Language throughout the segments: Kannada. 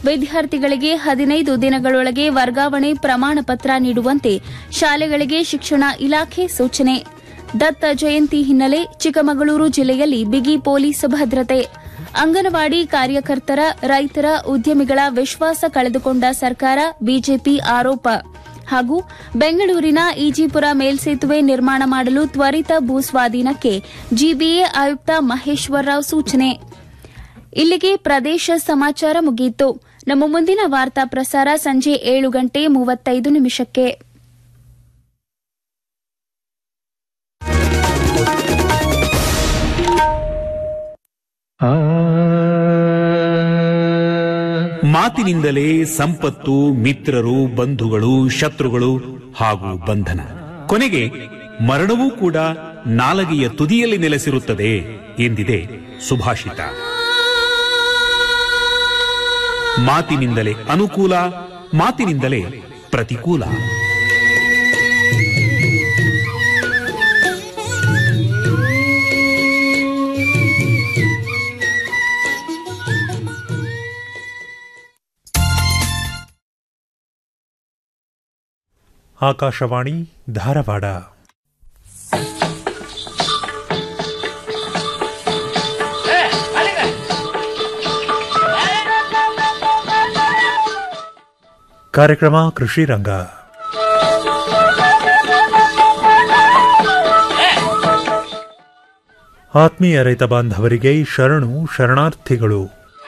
ವಿದ್ಯಾರ್ಥಿಗಳಿಗೆ ಹದಿನೈದು ದಿನಗಳೊಳಗೆ ವರ್ಗಾವಣೆ ಪ್ರಮಾಣ ಪತ್ರ ನೀಡುವಂತೆ ಶಾಲೆಗಳಿಗೆ ಶಿಕ್ಷಣ ಇಲಾಖೆ ಸೂಚನೆ ದತ್ತ ಜಯಂತಿ ಹಿನ್ನೆಲೆ ಚಿಕ್ಕಮಗಳೂರು ಜಿಲ್ಲೆಯಲ್ಲಿ ಬಿಗಿ ಪೊಲೀಸ್ ಭದ್ರತೆ ಅಂಗನವಾಡಿ ಕಾರ್ಯಕರ್ತರ ರೈತರ ಉದ್ಯಮಿಗಳ ವಿಶ್ವಾಸ ಕಳೆದುಕೊಂಡ ಸರ್ಕಾರ ಬಿಜೆಪಿ ಆರೋಪ ಹಾಗೂ ಬೆಂಗಳೂರಿನ ಈಜಿಪುರ ಮೇಲ್ಸೇತುವೆ ನಿರ್ಮಾಣ ಮಾಡಲು ತ್ವರಿತ ಭೂಸ್ವಾಧೀನಕ್ಕೆ ಜಿಬಿಎ ಆಯುಕ್ತ ಮಹೇಶ್ವರ್ ರಾವ್ ಸೂಚನೆ ಇಲ್ಲಿಗೆ ಪ್ರದೇಶ ಸಮಾಚಾರ ಮುಗಿಯಿತು ನಮ್ಮ ಮುಂದಿನ ವಾರ್ತಾ ಪ್ರಸಾರ ಸಂಜೆ ಏಳು ಗಂಟೆ ಮೂವತ್ತೈದು ನಿಮಿಷಕ್ಕೆ ಮಾತಿನಿಂದಲೇ ಸಂಪತ್ತು ಮಿತ್ರರು ಬಂಧುಗಳು ಶತ್ರುಗಳು ಹಾಗೂ ಬಂಧನ ಕೊನೆಗೆ ಮರಣವೂ ಕೂಡ ನಾಲಗೆಯ ತುದಿಯಲ್ಲಿ ನೆಲೆಸಿರುತ್ತದೆ ಎಂದಿದೆ ಸುಭಾಷಿತ ಮಾತಿನಿಂದಲೇ ಅನುಕೂಲ ಮಾತಿನಿಂದಲೇ ಪ್ರತಿಕೂಲ ಆಕಾಶವಾಣಿ ಧಾರವಾಡ ಕಾರ್ಯಕ್ರಮ ಕೃಷಿ ರಂಗ ಆತ್ಮೀಯ ರೈತ ಬಾಂಧವರಿಗೆ ಶರಣು ಶರಣಾರ್ಥಿಗಳು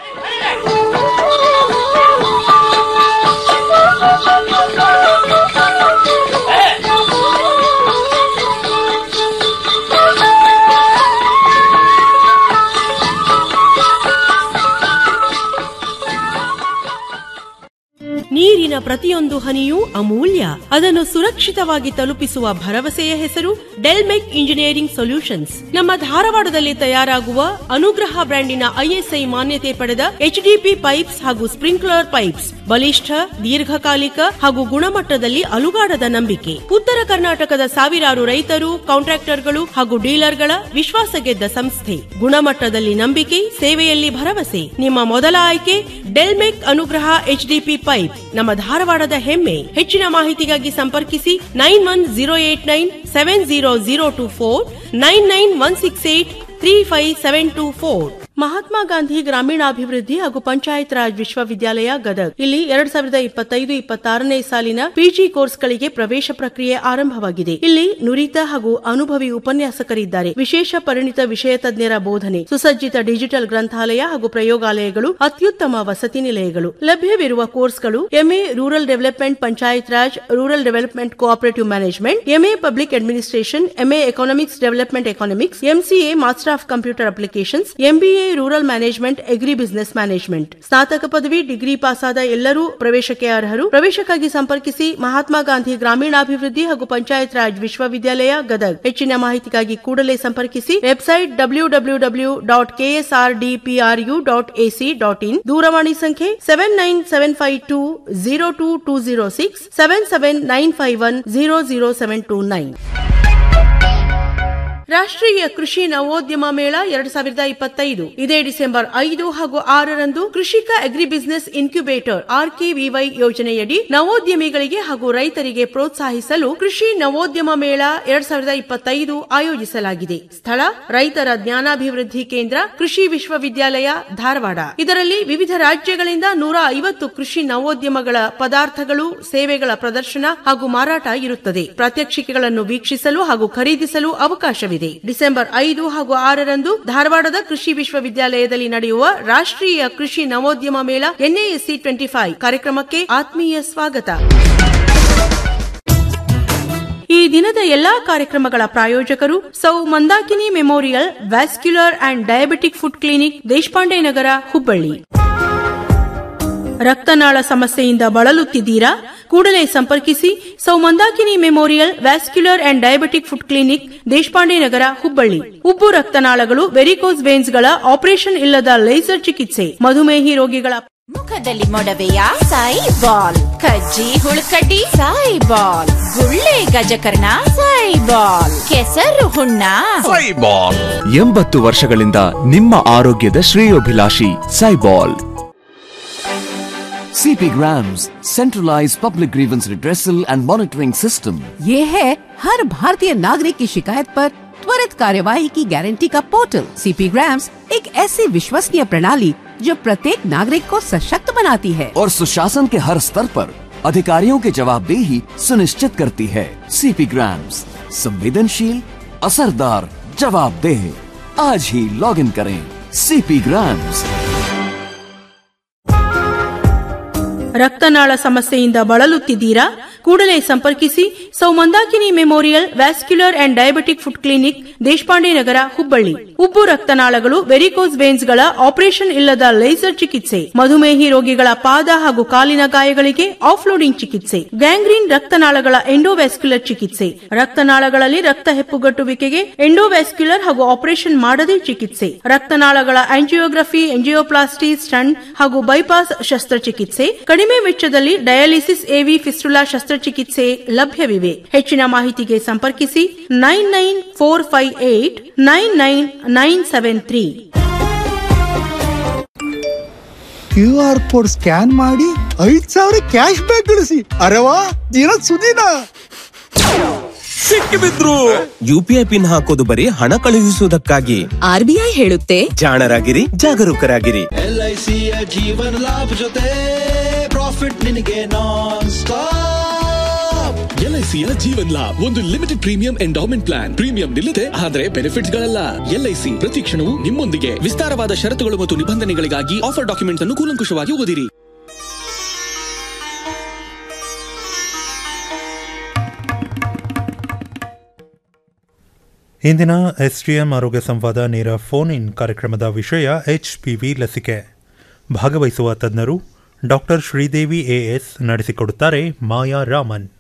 ನೀರಿನ ಪ್ರತಿಯೊಂದು ಹನಿಯೂ ಅಮೂಲ್ಯ ಅದನ್ನು ಸುರಕ್ಷಿತವಾಗಿ ತಲುಪಿಸುವ ಭರವಸೆಯ ಹೆಸರು ಡೆಲ್ಮೆಕ್ ಇಂಜಿನಿಯರಿಂಗ್ ಸೊಲ್ಯೂಷನ್ಸ್ ನಮ್ಮ ಧಾರವಾಡದಲ್ಲಿ ತಯಾರಾಗುವ ಅನುಗ್ರಹ ಬ್ರ್ಯಾಂಡಿನ ಐಎಸ್ಐ ಮಾನ್ಯತೆ ಪಡೆದ ಎಚ್ಡಿಪಿ ಪೈಪ್ಸ್ ಹಾಗೂ ಸ್ಪ್ರಿಂಕ್ಲರ್ ಪೈಪ್ಸ್ ಬಲಿಷ್ಠ ದೀರ್ಘಕಾಲಿಕ ಹಾಗೂ ಗುಣಮಟ್ಟದಲ್ಲಿ ಅಲುಗಾಡದ ನಂಬಿಕೆ ಉತ್ತರ ಕರ್ನಾಟಕದ ಸಾವಿರಾರು ರೈತರು ಕಾಂಟ್ರಾಕ್ಟರ್ಗಳು ಹಾಗೂ ಡೀಲರ್ಗಳ ವಿಶ್ವಾಸ ಗೆದ್ದ ಸಂಸ್ಥೆ ಗುಣಮಟ್ಟದಲ್ಲಿ ನಂಬಿಕೆ ಸೇವೆಯಲ್ಲಿ ಭರವಸೆ ನಿಮ್ಮ ಮೊದಲ ಆಯ್ಕೆ ಡೆಲ್ಮೆಕ್ ಅನುಗ್ರಹ ಎಚ್ಡಿಪಿ ಪೈಪ್ ನಮ್ಮ ಧಾರವಾಡದ ಹೆಮ್ಮೆ ಹೆಚ್ಚಿನ ಮಾಹಿತಿಗಾಗಿ ಸಂಪರ್ಕಿಸಿ nine one zero eight nine seven zero zero two four nine nine one six eight three five seven two four Mahatma Gandhi ಗ್ರಾಮೀಣಾಭಿವೃದ್ಧಿ ಹಾಗೂ ಪಂಚಾಯತ್ ರಾಜ್ ವಿಶ್ವವಿದ್ಯಾಲಯ ಗದಗ್ ಇಲ್ಲಿ ಎರಡ್ ಸಾವಿರದ ಇಪ್ಪತ್ತೈದು ಇಪ್ಪತ್ತಾರನೇ ಸಾಲಿನ ಪಿಜಿ ಕೋರ್ಸ್ಗಳಿಗೆ ಪ್ರವೇಶ ಪ್ರಕ್ರಿಯೆ ಆರಂಭವಾಗಿದೆ ಇಲ್ಲಿ ನುರಿತ ಹಾಗೂ ಅನುಭವಿ ಉಪನ್ಯಾಸಕರಿದ್ದಾರೆ ವಿಶೇಷ ಪರಿಣಿತ ವಿಷಯ ತಜ್ಞರ ಬೋಧನೆ ಸುಸಜ್ಜಿತ ಡಿಜಿಟಲ್ ಗ್ರಂಥಾಲಯ ಹಾಗೂ ಪ್ರಯೋಗಾಲಯಗಳು ಅತ್ಯುತ್ತಮ ವಸತಿ ನಿಲಯಗಳು ಲಭ್ಯವಿರುವ ಕೋರ್ಸ್ಗಳು MA rural development panchayat raj rural development cooperative management MA public administration MA economics development economics MCA master of computer applications MBA rural management agri business management ಸ್ನಾತಕ ಪದವಿ ಡಿಗ್ರಿ ಪಾಸಾದ ಎಲ್ಲರೂ ಪ್ರವೇಶಕ್ಕೆ ಅರ್ಹರು ಪ್ರವೇಶಕ್ಕಾಗಿ ಸಂಪರ್ಕಿಸಿ ಮಹಾತ್ಮ ಗಾಂಧಿ ಗ್ರಾಮೀಣಾಭಿವೃದ್ಧಿ ಹಾಗೂ ಪಂಚಾಯತ್ ರಾಜ್ ವಿಶ್ವವಿದ್ಯಾಲಯ ಗದಗ್ ಹೆಚ್ಚಿನ ಮಾಹಿತಿಗಾಗಿ ಕೂಡಲೇ ಸಂಪರ್ಕಿಸಿ website W W W dot KSR DPRU dot AC dot in ದೂರವಾಣಿ ಸಂಖ್ಯೆ seven nine seven five two zero two two zero six seven seven nine five one zero zero seven two nine ರಾಷ್ಟ್ರೀಯ ಕೃಷಿ ನವೋದ್ಯಮ ಮೇಳ ಎರಡ್ ಸಾವಿರದ ಇಪ್ಪತ್ತೈದು ಇದೇ ಡಿಸೆಂಬರ್ ಐದು ಹಾಗೂ ಆರರಂದು ಕೃಷಿಕ ಅಗ್ರಿ ಬಿಸಿನೆಸ್ ಇನ್ಕ್ಯುಬೇಟರ್ ಆರ್ಕೆವಿವೈ ಯೋಜನೆಯಡಿ ನವೋದ್ಯಮಿಗಳಿಗೆ ಹಾಗೂ ರೈತರಿಗೆ ಪ್ರೋತ್ಸಾಹಿಸಲು ಕೃಷಿ ನವೋದ್ಯಮ ಮೇಳ ಎರಡ್ ಸಾವಿರದ ಇಪ್ಪತ್ತೈದು ಆಯೋಜಿಸಲಾಗಿದೆ ಸ್ಥಳ ರೈತರ ಜ್ಞಾನಾಭಿವೃದ್ಧಿ ಕೇಂದ್ರ ಕೃಷಿ ವಿಶ್ವವಿದ್ಯಾಲಯ ಧಾರವಾಡ ಇದರಲ್ಲಿ ವಿವಿಧ ರಾಜ್ಯಗಳಿಂದ ನೂರ ಐವತ್ತು ಕೃಷಿ ನವೋದ್ಯಮಗಳ ಪದಾರ್ಥಗಳು ಸೇವೆಗಳ ಪ್ರದರ್ಶನ ಹಾಗೂ ಮಾರಾಟ ಇರುತ್ತದೆ ಪ್ರಾತ್ಯಕ್ಷಿಕೆಗಳನ್ನು ವೀಕ್ಷಿಸಲು ಹಾಗೂ ಖರೀದಿಸಲು ಅವಕಾಶವಿದೆ ಡಿಸೆಂಬರ್ ಐದು ಹಾಗೂ ಆರರಂದು ಧಾರವಾಡದ ಕೃಷಿ ವಿಶ್ವವಿದ್ಯಾಲಯದಲ್ಲಿ ನಡೆಯುವ ರಾಷ್ಟ್ರೀಯ ಕೃಷಿ ನವೋದ್ಯಮ ಮೇಳ ಎನ್ಎಎಸ್ಸಿ ಟ್ವೆಂಟಿ ಫೈವ್ ಕಾರ್ಯಕ್ರಮಕ್ಕೆ ಆತ್ಮೀಯ ಸ್ವಾಗತ ಈ ದಿನದ ಎಲ್ಲಾ ಕಾರ್ಯಕ್ರಮಗಳ ಪ್ರಾಯೋಜಕರು ಸೌ Mandakini memorial vascular and diabetic foot clinic Deshpande Nagar Hubballi ರಕ್ತನಾಳ ಸಮಸ್ಯೆಯಿಂದ ಬಳಲುತ್ತಿದ್ದೀರಾ ಕೂಡಲೇ ಸಂಪರ್ಕಿಸಿ ಸೌ Mandakini memorial vascular and diabetic foot clinic Deshpande Nagar Hubballi ಉಬ್ಬು ರಕ್ತನಾಳಗಳು ವೆರಿಕೋಸ್ ವೇನ್ಸ್ಗಳ ಆಪರೇಷನ್ ಇಲ್ಲದ ಲೇಸರ್ ಚಿಕಿತ್ಸೆ ಮಧುಮೇಹಿ ರೋಗಿಗಳ ಮುಖದಲ್ಲಿ ಮೊಡವೆಯ ಸಾಯಿ ಬಾಲ್ ಕಜ್ಜಿ ಹುಳುಕಡ್ಡಿ ಸಾಯಿ ಬಾಲ್ ಗುಳ್ಳೆ ಗಜಕರ್ಣ ಸಾಯಿ ಬಾಲ್ ಕೆಸರು ಹುಣ್ಣ ಸೈಬಾಲ್ ಎಂಬತ್ತು ವರ್ಷಗಳಿಂದ ನಿಮ್ಮ ಆರೋಗ್ಯದ ಶ್ರೇಯೋಭಿಲಾಷಿ ಸೈಬಾಲ್ CP Grams, centralized public grievance redressal and monitoring system. ये है हर भारतीय नागरिक की शिकायत पर त्वरित कार्यवाही की गारंटी का पोर्टल सीपी ग्राम्स एक ऐसी विश्वसनीय प्रणाली जो प्रत्येक नागरिक को सशक्त बनाती है और सुशासन के हर स्तर पर अधिकारियों की जवाबदेही सुनिश्चित करती है सीपी ग्राम्स संवेदनशील असरदार जवाबदेह आज ही लॉग इन करें सीपी ग्राम्स ರಕ್ತನಾಳ ಸಮಸ್ಯೆಯಿಂದ ಬಳಲುತ್ತಿದ್ದೀರಾ ಕೂಡಲೇ ಸಂಪರ್ಕಿಸಿ ಸೌ Mandakini memorial vascular and diabetic foot clinic Deshpande Nagar Hubballi ಉಬ್ಬು ರಕ್ತನಾಳಗಳು ವೆರಿಕೋಸ್ ವೇನ್ಸ್ಗಳ ಆಪರೇಷನ್ ಇಲ್ಲದ ಲೇಸರ್ ಚಿಕಿತ್ಸೆ ಮಧುಮೇಹಿ ರೋಗಿಗಳ ಪಾದ ಹಾಗೂ ಕಾಲಿನ ಗಾಯಗಳಿಗೆ ಆಫ್ಲೋಡಿಂಗ್ ಚಿಕಿತ್ಸೆ ಗ್ಯಾಂಗ್ರೀನ್ ರಕ್ತನಾಳಗಳ ಎಂಡೋವ್ಯಾಸ್ಕ್ಯುಲರ್ ಚಿಕಿತ್ಸೆ ರಕ್ತನಾಳಗಳಲ್ಲಿ ರಕ್ತ ಹೆಪ್ಪುಗಟ್ಟುವಿಕೆಗೆ ಎಂಡೋವ್ಯಾಸ್ಕ್ಯುಲರ್ ಹಾಗೂ ಆಪರೇಷನ್ ಮಾಡದೆ ಚಿಕಿತ್ಸೆ ರಕ್ತನಾಳಗಳ ಆಂಜಿಯೋಗ್ರಫಿ ಎಂಜಿಯೋಪ್ಲಾಸ್ಟಿ ಸ್ಟಂಟ್ ಹಾಗೂ ಬೈಪಾಸ್ ಶಸ್ತ್ರಚಿಕಿತ್ಸೆ ಕಡಿಮೆ ವೆಚ್ಚದಲ್ಲಿ ಡಯಾಲಿಸಿಸ್ ಎವಿ ಫಿಸ್ಟುಲಾ ಶಸ್ತ್ರಚಿಕಿತ್ಸೆ ಲಭ್ಯವಿವೆ ಹೆಚ್ಚಿನ ಮಾಹಿತಿಗೆ ಸಂಪರ್ಕಿಸಿ nine nine four five eight nine nine nine seven three Q R code scan ಮಾಡಿ ಐದ್ ಸಾವಿರ ಕ್ಯಾಶ್ ಬ್ಯಾಕ್ ಗಳಿಸಿ ಅರೆವಾ ದಿನ ಸುದಿನ ಸಿಕ್ಕಿಬಿದ್ರು ಯುಪಿಐ ಪಿನ್ ಹಾಕೋದು ಬರೀ ಹಣ ಕಳುಹಿಸುವುದಕ್ಕಾಗಿ ಆರ್ಬಿಐ ಹೇಳುತ್ತೆ ಜಾಣರಾಗಿರಿ ಜಾಗರೂಕರಾಗಿರಿ ಎಲ್ ಐ ಸಿಯ ಜೀವನ ಲಾಭ ಜೊತೆ ಪ್ರಾಫಿಟ್ ನಿನಗೆ ನಾನ್ ಸ್ಟಾಪ್ ಎಲ್ಐಸಿಯ ಜೀವನ್ ಲಾಭ್ ಒಂದು limited premium endowment plan premium ನಿಲ್ಲದೆ ಆದರೆ ಬೆನಿಫಿಟ್ಸ್ ಗಳಲ್ಲ ಎಲ್ಐಸಿ ಪ್ರತಿ ಕ್ಷಣವೂ ನಿಮ್ಮೊಂದಿಗೆ ವಿಸ್ತಾರವಾದ ಷರತ್ತುಗಳು ಮತ್ತು ನಿಬಂಧನೆಗಳಿಗಾಗಿ ಆಫರ್ ಡಾಕ್ಯುಮೆಂಟ್ ಅನ್ನು ಕೂಲಂಕುಷವಾಗಿ ಓದಿರಿ ಇಂದಿನ ಎಸ್ಟಿಎಂ ಆರೋಗ್ಯ ಸಂವಾದ ನೇರ ಫೋನ್ ಇನ್ ಕಾರ್ಯಕ್ರಮದ ವಿಷಯ ಎಚ್ಪಿವಿ ಲಸಿಕೆ ಭಾಗವಹಿಸುವ ತಜ್ಞರು ಡಾಕ್ಟರ್ ಶ್ರೀದೇವಿ ಎಎಸ್ ನಡೆಸಿಕೊಡುತ್ತಾರೆ ಮಾಯಾ ರಾಮನ್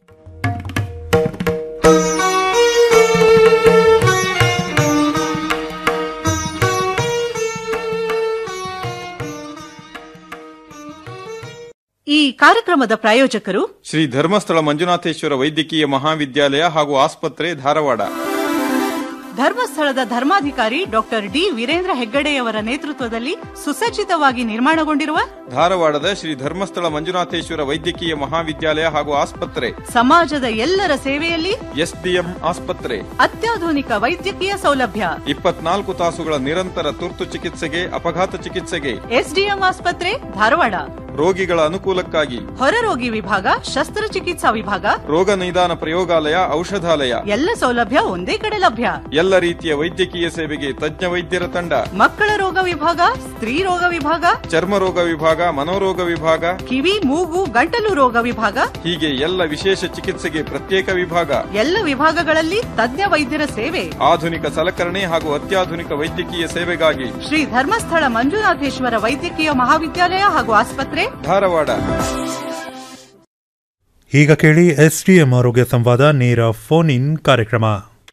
ಈ ಕಾರ್ಯಕ್ರಮದ ಪ್ರಾಯೋಜಕರು ಶ್ರೀ ಧರ್ಮಸ್ಥಳ ಮಂಜುನಾಥೇಶ್ವರ ವೈದ್ಯಕೀಯ ಮಹಾವಿದ್ಯಾಲಯ ಹಾಗೂ ಆಸ್ಪತ್ರೆ ಧಾರವಾಡ ಧರ್ಮಸ್ಥಳದ ಧರ್ಮಾಧಿಕಾರಿ ಡಾಕ್ಟರ್ ಡಿ ವೀರೇಂದ್ರ ಹೆಗ್ಗಡೆಯವರ ನೇತೃತ್ವದಲ್ಲಿ ಸುಸಜ್ಜಿತವಾಗಿ ನಿರ್ಮಾಣಗೊಂಡಿರುವ ಧಾರವಾಡದ ಶ್ರೀ ಧರ್ಮಸ್ಥಳ ಮಂಜುನಾಥೇಶ್ವರ ವೈದ್ಯಕೀಯ ಮಹಾವಿದ್ಯಾಲಯ ಹಾಗೂ ಆಸ್ಪತ್ರೆ ಸಮಾಜದ ಎಲ್ಲರ ಸೇವೆಯಲ್ಲಿ ಎಸ್ಡಿಎಂ ಆಸ್ಪತ್ರೆ ಅತ್ಯಾಧುನಿಕ ವೈದ್ಯಕೀಯ ಸೌಲಭ್ಯ ಇಪ್ಪತ್ನಾಲ್ಕು ತಾಸುಗಳ ನಿರಂತರ ತುರ್ತು ಚಿಕಿತ್ಸೆಗೆ ಅಪಘಾತ ಚಿಕಿತ್ಸೆಗೆ ಎಸ್ಡಿಎಂ ಆಸ್ಪತ್ರೆ ಧಾರವಾಡ ರೋಗಿಗಳ ಅನುಕೂಲಕ್ಕಾಗಿ ಹೊರರೋಗಿ ವಿಭಾಗ ಶಸ್ತ್ರಚಿಕಿತ್ಸಾ ವಿಭಾಗ ರೋಗ ನಿದಾನ ಪ್ರಯೋಗಾಲಯ ಔಷಧಾಲಯ ಎಲ್ಲ ಸೌಲಭ್ಯ ಒಂದೇ ಕಡೆ ಲಭ್ಯ ಎಲ್ಲ ರೀತಿಯ ವೈದ್ಯಕೀಯ ಸೇವೆಗೆ ತಜ್ಞ ವೈದ್ಯರ ತಂಡ ಮಕ್ಕಳ ರೋಗ ವಿಭಾಗ ಸ್ತ್ರೀ ರೋಗ ವಿಭಾಗ ಚರ್ಮ ರೋಗ ವಿಭಾಗ ಮನೋರೋಗ ವಿಭಾಗ ಕಿವಿ ಮೂಗು ಗಂಟಲು ರೋಗ ವಿಭಾಗ ಹೀಗೆ ಎಲ್ಲ ವಿಶೇಷ ಚಿಕಿತ್ಸೆಗೆ ಪ್ರತ್ಯೇಕ ವಿಭಾಗ ಎಲ್ಲ ವಿಭಾಗಗಳಲ್ಲಿ ತಜ್ಞ ವೈದ್ಯರ ಸೇವೆ ಆಧುನಿಕ ಸಲಕರಣೆ ಹಾಗೂ ಅತ್ಯಾಧುನಿಕ ವೈದ್ಯಕೀಯ ಸೇವೆಗಾಗಿ ಶ್ರೀ ಧರ್ಮಸ್ಥಳ ಮಂಜುನಾಥೇಶ್ವರ ವೈದ್ಯಕೀಯ ಮಹಾವಿದ್ಯಾಲಯ ಹಾಗೂ ಆಸ್ಪತ್ರೆ ಧಾರವಾಡ ಈಗ ಕೇಳಿ ಎಸ್ಟಿಎಂ ಆರೋಗ್ಯ ಸಂವಾದ ನೇರ ಫೋನ್ ಇನ್ ಕಾರ್ಯಕ್ರಮ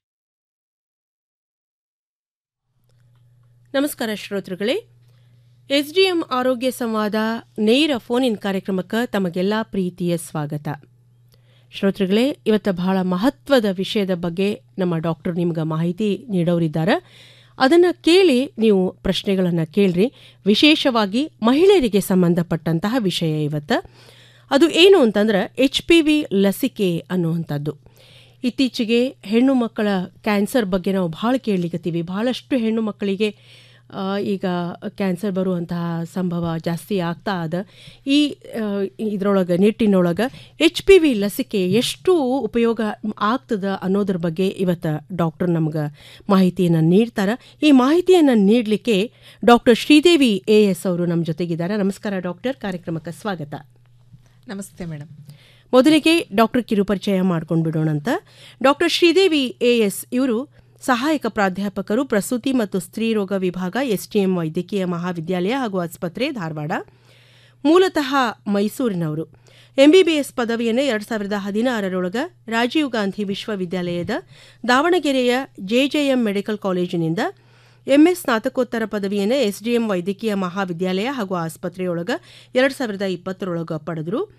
ನಮಸ್ಕಾರ ಶ್ರೋತೃಗಳೇ ಎಸ್ಡಿಎಂ ಆರೋಗ್ಯ ಸಂವಾದ ನೇರ ಫೋನ್ ಇನ್ ಕಾರ್ಯಕ್ರಮಕ್ಕೆ ತಮಗೆಲ್ಲ ಪ್ರೀತಿಯ ಸ್ವಾಗತ ಶ್ರೋತೃಗಳೇ ಇವತ್ತು ಬಹಳ ಮಹತ್ವದ ವಿಷಯದ ಬಗ್ಗೆ ನಮ್ಮ ಡಾಕ್ಟರ್ ನಿಮ್ಗೆ ಮಾಹಿತಿ ನೀಡೋರಿದ್ದಾರೆ ಅದನ್ನು ಕೇಳಿ ನೀವು ಪ್ರಶ್ನೆಗಳನ್ನು ಕೇಳ್ರಿ ವಿಶೇಷವಾಗಿ ಮಹಿಳೆಯರಿಗೆ ಸಂಬಂಧಪಟ್ಟಂತಹ ವಿಷಯ ಇವತ್ತು ಅದು ಏನು ಅಂತಂದ್ರೆ ಎಚ್ ಪಿ ವಿ ಲಸಿಕೆ ಅನ್ನುವಂಥದ್ದು ಇತ್ತೀಚೆಗೆ ಹೆಣ್ಣು ಮಕ್ಕಳ ಕ್ಯಾನ್ಸರ್ ಬಗ್ಗೆ ನಾವು ಭಾಳ ಕೇಳಲಿಕ್ಕತ್ತೀವಿ ಭಾಳಷ್ಟು ಹೆಣ್ಣು ಮಕ್ಕಳಿಗೆ ಆ, ಈಗ ಕ್ಯಾನ್ಸರ್ ಬರುವಂತಹ ಸಂಭವ ಜಾಸ್ತಿ ಆಗ್ತಾ ಅದ ಈ ಇದರೊಳಗೆ ನಿಟ್ಟಿನೊಳಗೆ ಎಚ್ ಪಿ ವಿ ಲಸಿಕೆ ಎಷ್ಟು ಉಪಯೋಗ ಆಗ್ತದ ಅನ್ನೋದ್ರ ಬಗ್ಗೆ ಇವತ್ತು ಡಾಕ್ಟರ್ ನಮ್ಗೆ ಮಾಹಿತಿಯನ್ನು ನೀಡ್ತಾರೆ ಈ ಮಾಹಿತಿಯನ್ನು ನೀಡಲಿಕ್ಕೆ ಡಾಕ್ಟರ್ ಶ್ರೀದೇವಿ ಎ ಎಸ್ ಅವರು ನಮ್ಮ ಜೊತೆಗಿದ್ದಾರೆ ನಮಸ್ಕಾರ ಡಾಕ್ಟರ್ ಕಾರ್ಯಕ್ರಮಕ್ಕೆ ಸ್ವಾಗತ ನಮಸ್ತೆ ಮೇಡಮ್ ಮೊದಲಿಗೆ ಡಾಕ್ಟರ್ ಕಿರುಪರಿಚಯ ಮಾಡ್ಕೊಂಡು ಬಿಡೋಣಂತ ಡಾಕ್ಟರ್ ಶ್ರೀದೇವಿ ಎ ಎಸ್ ಇವರು ಸಹಾಯಕ ಪ್ರಾಧ್ಯಾಪಕರು ಪ್ರಸೂತಿ ಮತ್ತು ಸ್ತ್ರೀ ರೋಗ ವಿಭಾಗ ಎಸ್ಟಿಎಂ ವೈದ್ಯಕೀಯ ಮಹಾವಿದ್ಯಾಲಯ ಹಾಗೂ ಆಸ್ಪತ್ರೆ ಧಾರವಾಡ ಮೂಲತಃ ಮೈಸೂರಿನವರು ಎಂಬಿಬಿಎಸ್ ಪದವಿಯನ್ನು ಎರಡು ಸಾವಿರದ ಹದಿನಾರರೊಳಗ ರಾಜೀವ್ ಗಾಂಧಿ ವಿಶ್ವವಿದ್ಯಾಲಯದ ದಾವಣಗೆರೆಯ ಜೆಜೆಎಂ ಮೆಡಿಕಲ್ ಕಾಲೇಜಿನಿಂದ ಎಂಎಸ್ ಸ್ನಾತಕೋತ್ತರ ಪದವಿಯನ್ನು ಎಸ್ಡಿಎಂ ವೈದ್ಯಕೀಯ ಮಹಾವಿದ್ಯಾಲಯ ಹಾಗೂ ಆಸ್ಪತ್ರೆಯೊಳಗ ಎರಡು ಸಾವಿರದ ಇಪ್ಪತ್ತರೊಳಗ ಪಡೆದರು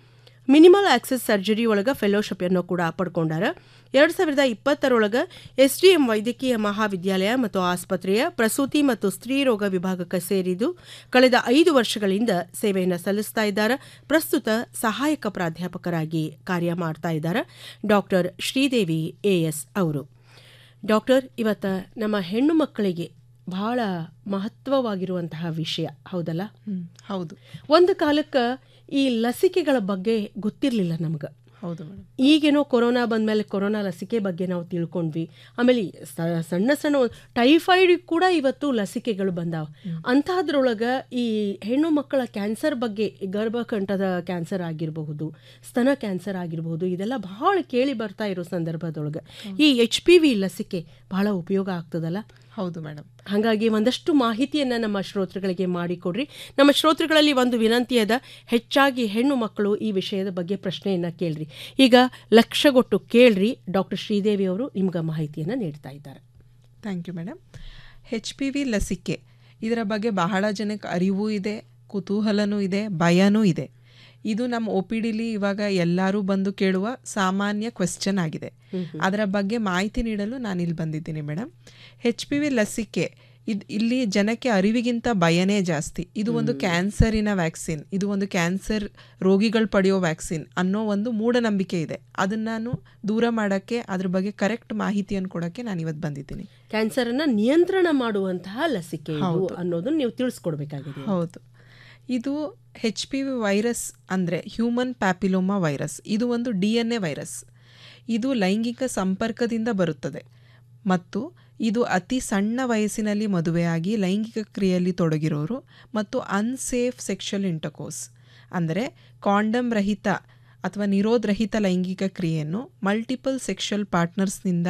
ಮಿನಿಮಲ್ ಆಕ್ಸೆಸ್ ಸರ್ಜರಿ ಒಳಗ ಫೆಲೋಶಿಪ್ ಅನ್ನು ಕೂಡ ಪಡ್ಕೊಂಡಾರ ಎರಡ್ ಸಾವಿರದ ಇಪ್ಪತ್ತರೊಳಗ ಎಸ್ ಡಿ ಎಂ ವೈದ್ಯಕೀಯ ಮಹಾವಿದ್ಯಾಲಯ ಮತ್ತು ಆಸ್ಪತ್ರೆಯ ಪ್ರಸೂತಿ ಮತ್ತು ಸ್ತ್ರೀ ರೋಗ ವಿಭಾಗಕ್ಕೆ ಸೇರಿದ್ದು ಕಳೆದ ಐದು ವರ್ಷಗಳಿಂದ ಸೇವೆಯನ್ನು ಸಲ್ಲಿಸ್ತಾ ಇದ್ದಾರೆ ಪ್ರಸ್ತುತ ಸಹಾಯಕ ಪ್ರಾಧ್ಯಾಪಕರಾಗಿ ಕಾರ್ಯ ಮಾಡ್ತಾ ಇದ್ದಾರೆ ಡಾಕ್ಟರ್ ಶ್ರೀದೇವಿ ಎಎಸ್ ಅವರು ಡಾಕ್ಟರ್ ಇವತ್ತ ನಮ್ಮ ಹೆಣ್ಣು ಮಕ್ಕಳಿಗೆ ಬಹಳ ಮಹತ್ವವಾಗಿರುವಂತಹ ವಿಷಯ ಹೌದಲ್ಲ ಹೌದು ಒಂದು ಕಾಲಕ್ಕೆ ಈ ಲಸಿಕೆಗಳ ಬಗ್ಗೆ ಗೊತ್ತಿರಲಿಲ್ಲ ನಮ್ಗೆ ಹೌದು ಮೇಡಮ್ ಈಗೇನೋ ಕೊರೋನಾ ಬಂದಮೇಲೆ ಕೊರೋನಾ ಲಸಿಕೆ ಬಗ್ಗೆ ನಾವು ತಿಳ್ಕೊಂಡ್ವಿ ಆಮೇಲೆ ಸ- ಸಣ್ಣ ಸಣ್ಣ ಟೈಫಾಯ್ಡ್ ಕೂಡ ಇವತ್ತು ಲಸಿಕೆಗಳು ಬಂದಾವ ಅಂಥದ್ರೊಳಗೆ ಈ ಹೆಣ್ಣು ಮಕ್ಕಳ ಕ್ಯಾನ್ಸರ್ ಬಗ್ಗೆ ಗರ್ಭಕಂಠದ ಕ್ಯಾನ್ಸರ್ ಆಗಿರಬಹುದು ಸ್ತನ ಕ್ಯಾನ್ಸರ್ ಆಗಿರಬಹುದು ಇದೆಲ್ಲ ಬಹಳ ಕೇಳಿ ಬರ್ತಾ ಇರೋ ಸಂದರ್ಭದೊಳಗೆ ಈ ಎಚ್ ಪಿ ವಿ ಲಸಿಕೆ ಬಹಳ ಉಪಯೋಗ ಆಗ್ತದಲ್ಲ ಹೌದು ಮೇಡಮ್ ಹಾಗಾಗಿ ಒಂದಷ್ಟು ಮಾಹಿತಿಯನ್ನು ನಮ್ಮ ಶ್ರೋತೃಗಳಿಗೆ ಮಾಡಿಕೊಡ್ರಿ ನಮ್ಮ ಶ್ರೋತೃಗಳಲ್ಲಿ ಒಂದು ವಿನಂತಿ ಅದ ಹೆಚ್ಚಾಗಿ ಹೆಣ್ಣು ಮಕ್ಕಳು ಈ ವಿಷಯದ ಬಗ್ಗೆ ಪ್ರಶ್ನೆಯನ್ನು ಕೇಳ್ರಿ ಈಗ ಲಕ್ಷಗೊಟ್ಟು ಕೇಳ್ರಿ ಡಾಕ್ಟರ್ ಶ್ರೀದೇವಿ ಅವರು ನಿಮ್ಗೆ ಮಾಹಿತಿಯನ್ನು ನೀಡ್ತಾ ಇದ್ದಾರೆ thank you madam H P V ಲಸಿಕೆ ಇದರ ಬಗ್ಗೆ ಬಹಳ ಜನಕ್ಕೆ ಅರಿವು ಇದೆ ಕುತೂಹಲನೂ ಇದೆ ಭಯನೂ ಇದೆ ಇದು ನಮ್ಮ ಒ ಪಿ ಡಿಲಿ ಇವಾಗ ಎಲ್ಲರೂ ಬಂದು ಕೇಳುವ ಸಾಮಾನ್ಯ ಕ್ವೆಶ್ಚನ್ ಆಗಿದೆ ಅದರ ಬಗ್ಗೆ ಮಾಹಿತಿ ನೀಡಲು ನಾನು ಇಲ್ಲಿ ಬಂದಿದ್ದೀನಿ ಮೇಡಮ್ ಹೆಚ್ ಪಿ ವಿ ಲಸಿಕೆ ಇದು ಇಲ್ಲಿ ಜನಕ್ಕೆ ಅರಿವಿಗಿಂತ ಭಯನೇ ಜಾಸ್ತಿ ಇದು ಒಂದು ಕ್ಯಾನ್ಸರಿನ ವ್ಯಾಕ್ಸಿನ್ ಇದು ಒಂದು ಕ್ಯಾನ್ಸರ್ ರೋಗಿಗಳು ಪಡೆಯೋ ವ್ಯಾಕ್ಸಿನ್ ಅನ್ನೋ ಒಂದು ಮೂಢನಂಬಿಕೆ ಇದೆ ಅದನ್ನು ನಾನು ದೂರ ಮಾಡೋಕ್ಕೆ ಅದ್ರ ಬಗ್ಗೆ ಕರೆಕ್ಟ್ ಮಾಹಿತಿಯನ್ನು ಕೊಡೋಕ್ಕೆ ನಾನು ಇವತ್ತು ಬಂದಿದ್ದೀನಿ ಕ್ಯಾನ್ಸರ್ ಅನ್ನ ನಿಯಂತ್ರಣ ಮಾಡುವಂತಹ ಲಸಿಕೆ ಇದು ಹೌದು. ಅನ್ನೋದನ್ನ ನೀವು ತಿಳಿಸ್ಕೊಡ್ಬೇಕಾಗಿದೆ ಹೌದು ಇದು ಹೆಚ್ ಪಿ ವಿ ವೈರಸ್ ಅಂದರೆ ಹ್ಯೂಮನ್ ಪ್ಯಾಪಿಲೋಮಾ ವೈರಸ್ ಇದು ಒಂದು ಡಿ ಎನ್ ಎ ವೈರಸ್ ಇದು ಲೈಂಗಿಕ ಸಂಪರ್ಕದಿಂದ ಬರುತ್ತದೆ ಮತ್ತು ಇದು ಅತಿ ಸಣ್ಣ ವಯಸ್ಸಿನಲ್ಲಿ ಮದುವೆಯಾಗಿ ಲೈಂಗಿಕ ಕ್ರಿಯೆಯಲ್ಲಿ ತೊಡಗಿರೋರು ಮತ್ತು ಅನ್ಸೇಫ್ ಸೆಕ್ಷುವಲ್ ಇಂಟರ್ಕೋರ್ಸ್ ಅಂದರೆ ಕಾಂಡಮ್ ರಹಿತ ಅಥವಾ ನಿರೋಧರಹಿತ ಲೈಂಗಿಕ ಕ್ರಿಯೆಯನ್ನು ಮಲ್ಟಿಪಲ್ ಸೆಕ್ಷುವಲ್ ಪಾರ್ಟ್ನರ್ಸ್ನಿಂದ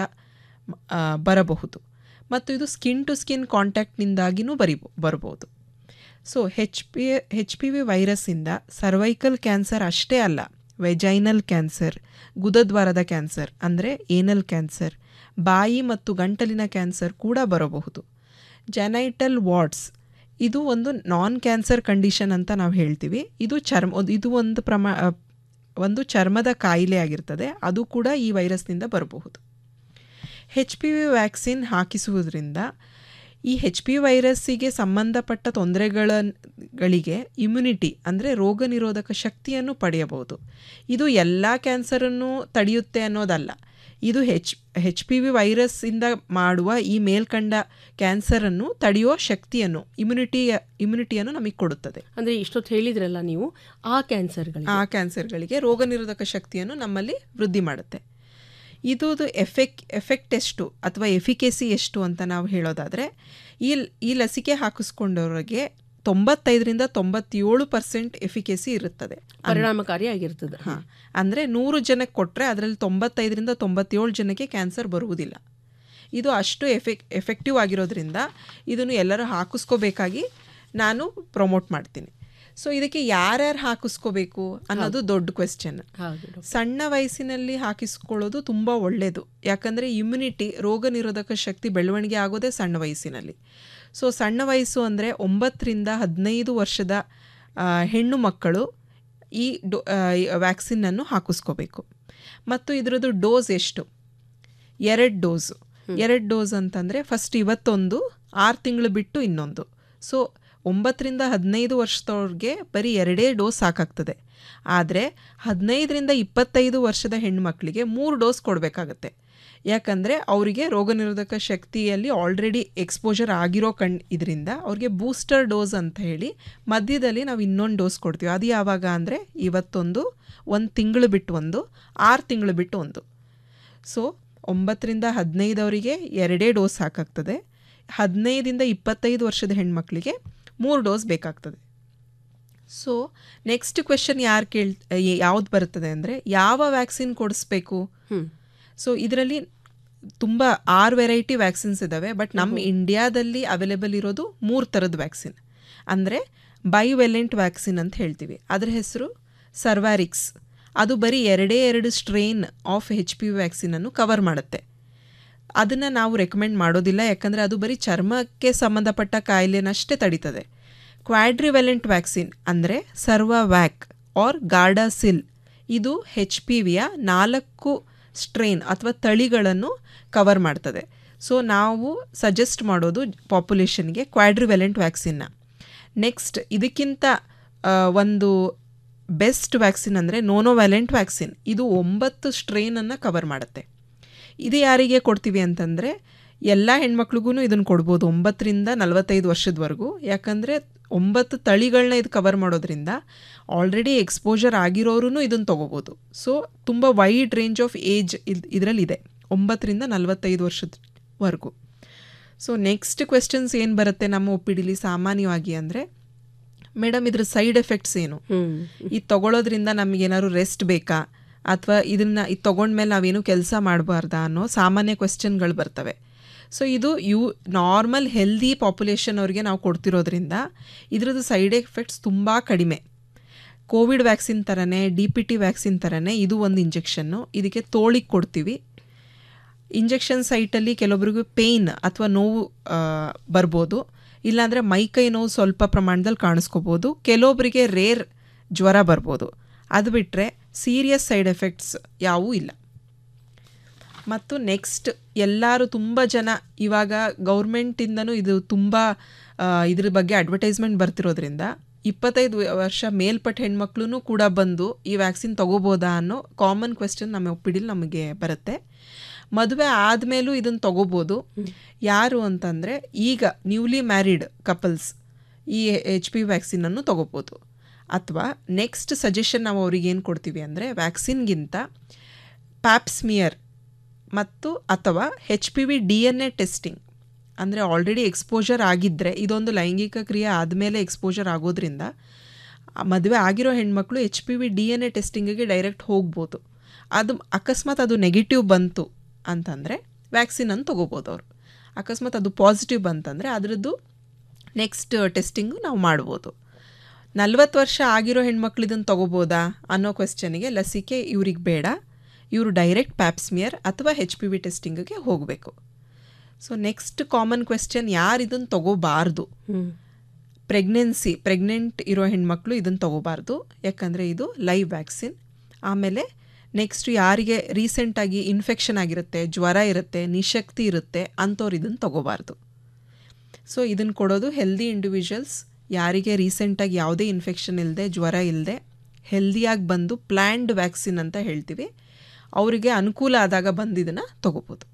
ಆ, ಬರಬಹುದು ಮತ್ತು ಇದು ಸ್ಕಿನ್ ಟು ಸ್ಕಿನ್ ಕಾಂಟ್ಯಾಕ್ಟ್ನಿಂದಾಗಿನೂ ಬರಿಬೋ ಬರಬಹುದು so H P H P V ವೈರಸ್ಸಿಂದ ಸರ್ವೈಕಲ್ ಕ್ಯಾನ್ಸರ್ ಅಷ್ಟೇ ಅಲ್ಲ ವೆಜೈನಲ್ ಕ್ಯಾನ್ಸರ್ ಗುದದ್ವಾರದ ಕ್ಯಾನ್ಸರ್ ಅಂದರೆ ಏನಲ್ ಕ್ಯಾನ್ಸರ್ ಬಾಯಿ ಮತ್ತು ಗಂಟಲಿನ ಕ್ಯಾನ್ಸರ್ ಕೂಡ ಬರಬಹುದು ಜೆನೈಟಲ್ ವಾರ್ಡ್ಸ್ ಇದು ಒಂದು ನಾನ್ ಕ್ಯಾನ್ಸರ್ ಕಂಡೀಷನ್ ಅಂತ ನಾವು ಹೇಳ್ತೀವಿ ಇದು ಚರ್ಮ ಇದು ಒಂದು ಪ್ರಮಾ ಆ, ಒಂದು ಚರ್ಮದ ಕಾಯಿಲೆ ಆಗಿರ್ತದೆ ಅದು ಕೂಡ ಈ ವೈರಸ್ನಿಂದ ಬರಬಹುದು ಹೆಚ್ ಪಿ ವಿ ವ್ಯಾಕ್ಸಿನ್ ಹಾಕಿಸುವುದರಿಂದ ಈ ಹೆಚ್ ಪಿ ವೈರಸ್ಸಿಗೆ ಸಂಬಂಧಪಟ್ಟ ತೊಂದರೆಗಳಿಗೆ ಇಮ್ಯುನಿಟಿ ಅಂದರೆ ರೋಗ ನಿರೋಧಕ ಶಕ್ತಿಯನ್ನು ಪಡೆಯಬಹುದು ಇದು ಎಲ್ಲ ಕ್ಯಾನ್ಸರನ್ನು ತಡೆಯುತ್ತೆ ಅನ್ನೋದಲ್ಲ ಇದು ಹೆಚ್ ಹೆಚ್ ಪಿ ವಿ ವೈರಸ್ಸಿಂದ ಮಾಡುವ ಈ ಮೇಲ್ಕಂಡ ಕ್ಯಾನ್ಸರನ್ನು ತಡೆಯುವ ಶಕ್ತಿಯನ್ನು ಇಮ್ಯುನಿಟಿಯ ಇಮ್ಯುನಿಟಿಯನ್ನು ನಮಗೆ ಕೊಡುತ್ತದೆ ಅಂದ್ರೆ ಇಷ್ಟೊತ್ತು ಹೇಳಿದ್ರಲ್ಲ ನೀವು ಆ ಕ್ಯಾನ್ಸರ್ಗಳು ಆ ಕ್ಯಾನ್ಸರ್ಗಳಿಗೆ ರೋಗ ನಿರೋಧಕ ಶಕ್ತಿಯನ್ನು ನಮ್ಮಲ್ಲಿ ವೃದ್ಧಿ ಮಾಡುತ್ತೆ ಇದು ಎಫೆಕ್ಟ್ ಎಫೆಕ್ಟ್ ಎಷ್ಟು ಅಥವಾ ಎಫಿಕೆಸಿ ಎಷ್ಟು ಅಂತ ನಾವು ಹೇಳೋದಾದರೆ ಈ ಈ ಲಸಿಕೆ ಹಾಕಿಸ್ಕೊಂಡವರಿಗೆ ತೊಂಬತ್ತೈದರಿಂದ ತೊಂಬತ್ತೇಳು ಪರ್ಸೆಂಟ್ ಎಫಿಕೆಸಿ ಇರುತ್ತದೆ ಪರಿಣಾಮಕಾರಿಯಾಗಿರ್ತದೆ ಹಾಂ ಅಂದರೆ ನೂರು ಜನಕ್ಕೆ ಕೊಟ್ಟರೆ ಅದರಲ್ಲಿ ತೊಂಬತ್ತೈದರಿಂದ ತೊಂಬತ್ತೇಳು ಜನಕ್ಕೆ ಕ್ಯಾನ್ಸರ್ ಬರುವುದಿಲ್ಲ ಇದು ಅಷ್ಟು ಎಫೆಕ್ ಎಫೆಕ್ಟಿವ್ ಆಗಿರೋದ್ರಿಂದ ಇದನ್ನು ಎಲ್ಲರೂ ಹಾಕಿಸ್ಕೋಬೇಕಾಗಿ ನಾನು ಪ್ರಮೋಟ್ ಮಾಡ್ತೀನಿ ಸೊ ಇದಕ್ಕೆ ಯಾರ್ಯಾರು ಹಾಕಿಸ್ಕೋಬೇಕು ಅನ್ನೋದು ದೊಡ್ಡ ಕ್ವೆಶ್ಚನ್ ಹೌದು ಸಣ್ಣ ವಯಸ್ಸಿನಲ್ಲಿ ಹಾಕಿಸ್ಕೊಳ್ಳೋದು ತುಂಬ ಒಳ್ಳೆಯದು ಯಾಕಂದರೆ ಇಮ್ಯುನಿಟಿ ರೋಗ ನಿರೋಧಕ ಶಕ್ತಿ ಬೆಳವಣಿಗೆ ಆಗೋದೇ ಸಣ್ಣ ವಯಸ್ಸಿನಲ್ಲಿ ಸೊ ಸಣ್ಣ ವಯಸ್ಸು ಅಂದರೆ ಒಂಬತ್ತರಿಂದ ಹದಿನೈದು ವರ್ಷದ ಆ, ಹೆಣ್ಣು ಮಕ್ಕಳು ಈ ಡೋ ವ್ಯಾಕ್ಸಿನನ್ನು ಹಾಕಿಸ್ಕೋಬೇಕು ಮತ್ತು ಇದರದ್ದು ಡೋಸ್ ಎಷ್ಟು ಎರಡು ಡೋಸು ಎರಡು ಡೋಸ್ ಅಂತಂದರೆ ಫಸ್ಟ್ ಇವತ್ತೊಂದು ಆರು ತಿಂಗಳು ಬಿಟ್ಟು ಇನ್ನೊಂದು ಸೊ ಒಂಬತ್ತರಿಂದ ಹದಿನೈದು ವರ್ಷದವ್ರಿಗೆ ಬರೀ ಎರಡೇ ಡೋಸ್ ಸಾಕಾಗ್ತದೆ ಆದರೆ ಹದಿನೈದರಿಂದ ಇಪ್ಪತ್ತೈದು ವರ್ಷದ ಹೆಣ್ಮಕ್ಳಿಗೆ ಮೂರು ಡೋಸ್ ಕೊಡಬೇಕಾಗತ್ತೆ ಯಾಕಂದರೆ ಅವರಿಗೆ ರೋಗ ನಿರೋಧಕ ಶಕ್ತಿಯಲ್ಲಿ ಆಲ್ರೆಡಿ ಎಕ್ಸ್ಪೋಜರ್ ಆಗಿರೋ ಕಣ್ ಇದರಿಂದ ಅವ್ರಿಗೆ ಬೂಸ್ಟರ್ ಡೋಸ್ ಅಂತ ಹೇಳಿ ಮಧ್ಯದಲ್ಲಿ ನಾವು ಇನ್ನೊಂದು ಡೋಸ್ ಕೊಡ್ತೀವಿ ಅದು ಯಾವಾಗ ಅಂದರೆ ಇವತ್ತೊಂದು ಒಂದು ತಿಂಗಳು ಬಿಟ್ಟು ಒಂದು ಆರು ತಿಂಗಳು ಬಿಟ್ಟು ಒಂದು ಸೊ ಒಂಬತ್ತರಿಂದ ಹದಿನೈದವರಿಗೆ ಎರಡೇ ಡೋಸ್ ಸಾಕಾಗ್ತದೆ ಹದಿನೈದಿಂದ ಇಪ್ಪತ್ತೈದು ವರ್ಷದ ಹೆಣ್ಮಕ್ಳಿಗೆ ಮೂರು ಡೋಸ್ ಬೇಕಾಗ್ತದೆ ಸೊ ನೆಕ್ಸ್ಟ್ ಕ್ವೆಶನ್ ಯಾರು ಕೇಳ್ ಯಾವ್ದು ಬರ್ತದೆ ಅಂದರೆ ಯಾವ ವ್ಯಾಕ್ಸಿನ್ ಕೊಡಿಸ್ಬೇಕು ಸೊ ಇದರಲ್ಲಿ ತುಂಬ ಆರು ವೆರೈಟಿ ವ್ಯಾಕ್ಸಿನ್ಸ್ ಇದ್ದಾವೆ ಬಟ್ ನಮ್ಮ ಇಂಡಿಯಾದಲ್ಲಿ ಅವೈಲೇಬಲ್ ಇರೋದು ಮೂರು ಥರದ ವ್ಯಾಕ್ಸಿನ್ ಅಂದರೆ ಬೈವೆಲೆಂಟ್ ವ್ಯಾಕ್ಸಿನ್ ಅಂತ ಹೇಳ್ತೀವಿ ಅದರ ಹೆಸರು ಸರ್ವ್ಯಾರಿಕ್ಸ್ ಅದು ಬರೀ ಎರಡೇ ಎರಡು ಸ್ಟ್ರೈನ್ ಆಫ್ ಹೆಚ್ ಪಿ ವ್ಯಾಕ್ಸಿನನ್ನು ಕವರ್ ಮಾಡುತ್ತೆ ಅದನ್ನು ನಾವು ರೆಕಮೆಂಡ್ ಮಾಡೋದಿಲ್ಲ ಯಾಕಂದರೆ ಅದು ಬರೀ ಚರ್ಮಕ್ಕೆ ಸಂಬಂಧಪಟ್ಟ ಕಾಯಿಲೆನಷ್ಟೇ ತಡೀತದೆ ಕ್ವಾಡ್ರಿವೆಲೆಂಟ್ ವ್ಯಾಕ್ಸಿನ್ ಅಂದರೆ ಸರ್ವಾವ್ಯಾಕ್ ಆರ್ ಗಾರ್ಡಾಸಿಲ್ ಇದು ಹೆಚ್ ಪಿ ವಿಯ ನಾಲ್ಕು ಸ್ಟ್ರೈನ್ ಅಥವಾ ತಳಿಗಳನ್ನು ಕವರ್ ಮಾಡ್ತದೆ ಸೊ ನಾವು ಸಜೆಸ್ಟ್ ಮಾಡೋದು ಪಾಪ್ಯುಲೇಷನ್ಗೆ ಕ್ವಾಡ್ರಿವೆಲೆಂಟ್ ವ್ಯಾಕ್ಸಿನ್ನ ನೆಕ್ಸ್ಟ್ ಇದಕ್ಕಿಂತ ಆ, ಒಂದು ಬೆಸ್ಟ್ ವ್ಯಾಕ್ಸಿನ್ ಅಂದರೆ ನೋನೋವ್ಯಾಲೆಂಟ್ ವ್ಯಾಕ್ಸಿನ್ ಇದು ಒಂಬತ್ತು ಸ್ಟ್ರೈನನ್ನು ಕವರ್ ಮಾಡುತ್ತೆ ಇದು ಯಾರಿಗೆ ಕೊಡ್ತೀವಿ ಅಂತಂದರೆ ಎಲ್ಲ ಹೆಣ್ಮಕ್ಳಿಗೂ ಇದನ್ನು ಕೊಡ್ಬೋದು ಒಂಬತ್ತರಿಂದ ನಲವತ್ತೈದು ವರ್ಷದವರೆಗೂ ಯಾಕಂದರೆ ಒಂಬತ್ತು ತಳಿಗಳನ್ನ ಇದು ಕವರ್ ಮಾಡೋದ್ರಿಂದ ಆಲ್ರೆಡಿ ಎಕ್ಸ್ಪೋಜರ್ ಆಗಿರೋರು ಇದನ್ನು ತೊಗೋಬೋದು ಸೊ ತುಂಬ ವೈಡ್ ರೇಂಜ್ ಆಫ್ ಏಜ್ ಇದರಲ್ಲಿದೆ ಒಂಬತ್ತರಿಂದ ನಲವತ್ತೈದು ವರ್ಷದವರೆಗೂ ಸೊ ನೆಕ್ಸ್ಟ್ ಕ್ವೆಶನ್ಸ್ ಏನು ಬರುತ್ತೆ ನಮ್ಮ ಒಪ್ಪಿಡಿಲಿ ಸಾಮಾನ್ಯವಾಗಿ ಅಂದರೆ ಮೇಡಮ್ ಇದ್ರ ಸೈಡ್ ಎಫೆಕ್ಟ್ಸ್ ಏನು ಇದು ತಗೊಳ್ಳೋದ್ರಿಂದ ನಮಗೇನಾದ್ರು ರೆಸ್ಟ್ ಬೇಕಾ ಅಥವಾ ಇದನ್ನ ಇದು ತೊಗೊಂಡ್ಮೇಲೆ ನಾವೇನು ಕೆಲಸ ಮಾಡಬಾರ್ದಾ ಅನ್ನೋ ಸಾಮಾನ್ಯ ಕ್ವೆಶ್ಚನ್ಗಳು ಬರ್ತವೆ ಸೊ ಇದು ಯು ನಾರ್ಮಲ್ ಹೆಲ್ದಿ ಪಾಪ್ಯುಲೇಷನ್ ಅವ್ರಿಗೆ ನಾವು ಕೊಡ್ತಿರೋದ್ರಿಂದ ಇದ್ರದ್ದು ಸೈಡ್ ಎಫೆಕ್ಟ್ಸ್ ತುಂಬ ಕಡಿಮೆ ಕೋವಿಡ್ ವ್ಯಾಕ್ಸಿನ್ ಥರನೇ ಡಿ ಪಿ ಟಿ ವ್ಯಾಕ್ಸಿನ್ ಥರನೇ ಇದು ಒಂದು ಇಂಜೆಕ್ಷನ್ನು ಇದಕ್ಕೆ ತೋಳಿಗೆ ಕೊಡ್ತೀವಿ ಇಂಜೆಕ್ಷನ್ ಸೈಟಲ್ಲಿ ಕೆಲವೊಬ್ರಿಗೂ ಪೇಯ್ನ್ ಅಥವಾ ನೋವು ಆ, ಬರ್ಬೋದು ಇಲ್ಲಾಂದರೆ ಮೈಕೈ ನೋವು ಸ್ವಲ್ಪ ಪ್ರಮಾಣದಲ್ಲಿ ಕಾಣಿಸ್ಕೋಬೋದು ಕೆಲವೊಬ್ಬರಿಗೆ ರೇರ್ ಜ್ವರ ಬರ್ಬೋದು ಅದು ಬಿಟ್ಟರೆ ಸೀರಿಯಸ್ ಸೈಡ್ ಎಫೆಕ್ಟ್ಸ್ ಯಾವೂ ಇಲ್ಲ ಮತ್ತು ನೆಕ್ಸ್ಟ್ ಎಲ್ಲರೂ ತುಂಬ ಜನ ಇವಾಗ ಗೌರ್ಮೆಂಟಿಂದನೂ ಇದು ತುಂಬ ಆ, ಇದ್ರ ಬಗ್ಗೆ ಅಡ್ವರ್ಟೈಸ್ಮೆಂಟ್ ಬರ್ತಿರೋದ್ರಿಂದ ಇಪ್ಪತ್ತೈದು ವರ್ಷ ಮೇಲ್ಪಟ್ಟ ಹೆಣ್ಮಕ್ಳು ಕೂಡ ಬಂದು ಈ ವ್ಯಾಕ್ಸಿನ್ ತಗೋಬೋದಾ ಅನ್ನೋ ಕಾಮನ್ ಕ್ವೆಶನ್ ನಮ್ಮ ಒಪ್ಪಿಡಿಲಿ ನಮಗೆ ಬರುತ್ತೆ ಮದುವೆ ಆದಮೇಲೂ ಇದನ್ನು ತಗೋಬೋದು ಯಾರು ಅಂತಂದರೆ ಈಗ ನ್ಯೂಲಿ ಮ್ಯಾರಿಡ್ ಕಪಲ್ಸ್ ಈ ಎಚ್ ಪಿ ವ್ಯಾಕ್ಸಿನನ್ನು ತಗೋಬೋದು ಅಥವಾ ನೆಕ್ಸ್ಟ್ ಸಜೆಷನ್ ನಾವು ಅವ್ರಿಗೆ ಏನು ಕೊಡ್ತೀವಿ ಅಂದರೆ ವ್ಯಾಕ್ಸಿನ್ಗಿಂತ ಪ್ಯಾಪ್ಸ್ಮಿಯರ್ ಮತ್ತು ಅಥವಾ H P V D N A testing ಅಂದರೆ ಆಲ್ರೆಡಿ ಎಕ್ಸ್ಪೋಜರ್ ಆಗಿದ್ದರೆ ಇದೊಂದು ಲೈಂಗಿಕ ಕ್ರಿಯೆ ಆದಮೇಲೆ ಎಕ್ಸ್ಪೋಜರ್ ಆಗೋದ್ರಿಂದ ಆ ಮದುವೆ ಆಗಿರೋ ಹೆಣ್ಮಕ್ಳು H P V D N A ಟೆಸ್ಟಿಂಗಿಗೆ ಡೈರೆಕ್ಟ್ ಹೋಗ್ಬೋದು ಅದು ಅಕಸ್ಮಾತ್ ಅದು ನೆಗೆಟಿವ್ ಬಂತು ಅಂತಂದರೆ ವ್ಯಾಕ್ಸಿನನ್ನು ತೊಗೋಬೋದು ಅವರು ಅಕಸ್ಮಾತ್ ಅದು ಪಾಸಿಟಿವ್ ಬಂತಂದರೆ ಅದರದ್ದು ನೆಕ್ಸ್ಟ್ ಟೆಸ್ಟಿಂಗು ನಾವು ಮಾಡ್ಬೋದು ನಲ್ವತ್ತು ವರ್ಷ ಆಗಿರೋ ಹೆಣ್ಮಕ್ಳು ಇದನ್ನು ತೊಗೋಬೋದಾ ಅನ್ನೋ ಕ್ವೆಶ್ಚನಿಗೆ ಲಸಿಕೆ ಇವ್ರಿಗೆ ಬೇಡ ಇವರು ಡೈರೆಕ್ಟ್ ಪ್ಯಾಪ್ಸ್ಮಿಯರ್ ಅಥವಾ ಹೆಚ್ ಪಿ ವಿ ಟೆಸ್ಟಿಂಗಿಗೆ ಹೋಗಬೇಕು ಸೊ ನೆಕ್ಸ್ಟ್ ಕಾಮನ್ ಕ್ವೆಶ್ಚನ್ ಯಾರು ಇದನ್ನು ತಗೋಬಾರ್ದು ಪ್ರೆಗ್ನೆನ್ಸಿ ಪ್ರೆಗ್ನೆಂಟ್ ಇರೋ ಹೆಣ್ಮಕ್ಳು ಇದನ್ನು ತಗೋಬಾರ್ದು ಯಾಕಂದರೆ ಇದು ಲೈವ್ ವ್ಯಾಕ್ಸಿನ್ ಆಮೇಲೆ ನೆಕ್ಸ್ಟ್ ಯಾರಿಗೆ ರೀಸೆಂಟಾಗಿ ಇನ್ಫೆಕ್ಷನ್ ಆಗಿರುತ್ತೆ ಜ್ವರ ಇರುತ್ತೆ ನಿಶಕ್ತಿ ಇರುತ್ತೆ ಅಂಥವ್ರು ಇದನ್ನು ತಗೋಬಾರ್ದು ಸೊ ಇದನ್ನು ಕೊಡೋದು ಹೆಲ್ದಿ ಇಂಡಿವಿಜುವಲ್ಸ್ ಯಾರಿಗೆ ರೀಸೆಂಟಾಗಿ ಯಾವುದೇ ಇನ್ಫೆಕ್ಷನ್ ಇಲ್ಲದೆ ಜ್ವರ ಇಲ್ಲದೆ ಹೆಲ್ದಿಯಾಗಿ ಬಂದು ಪ್ಲ್ಯಾಂಡ್ ವ್ಯಾಕ್ಸಿನ್ ಅಂತ ಹೇಳ್ತೀವಿ ಅವರಿಗೆ ಅನುಕೂಲ ಆದಾಗ ಬಂದು ಇದನ್ನು ತಗೋಬೋದು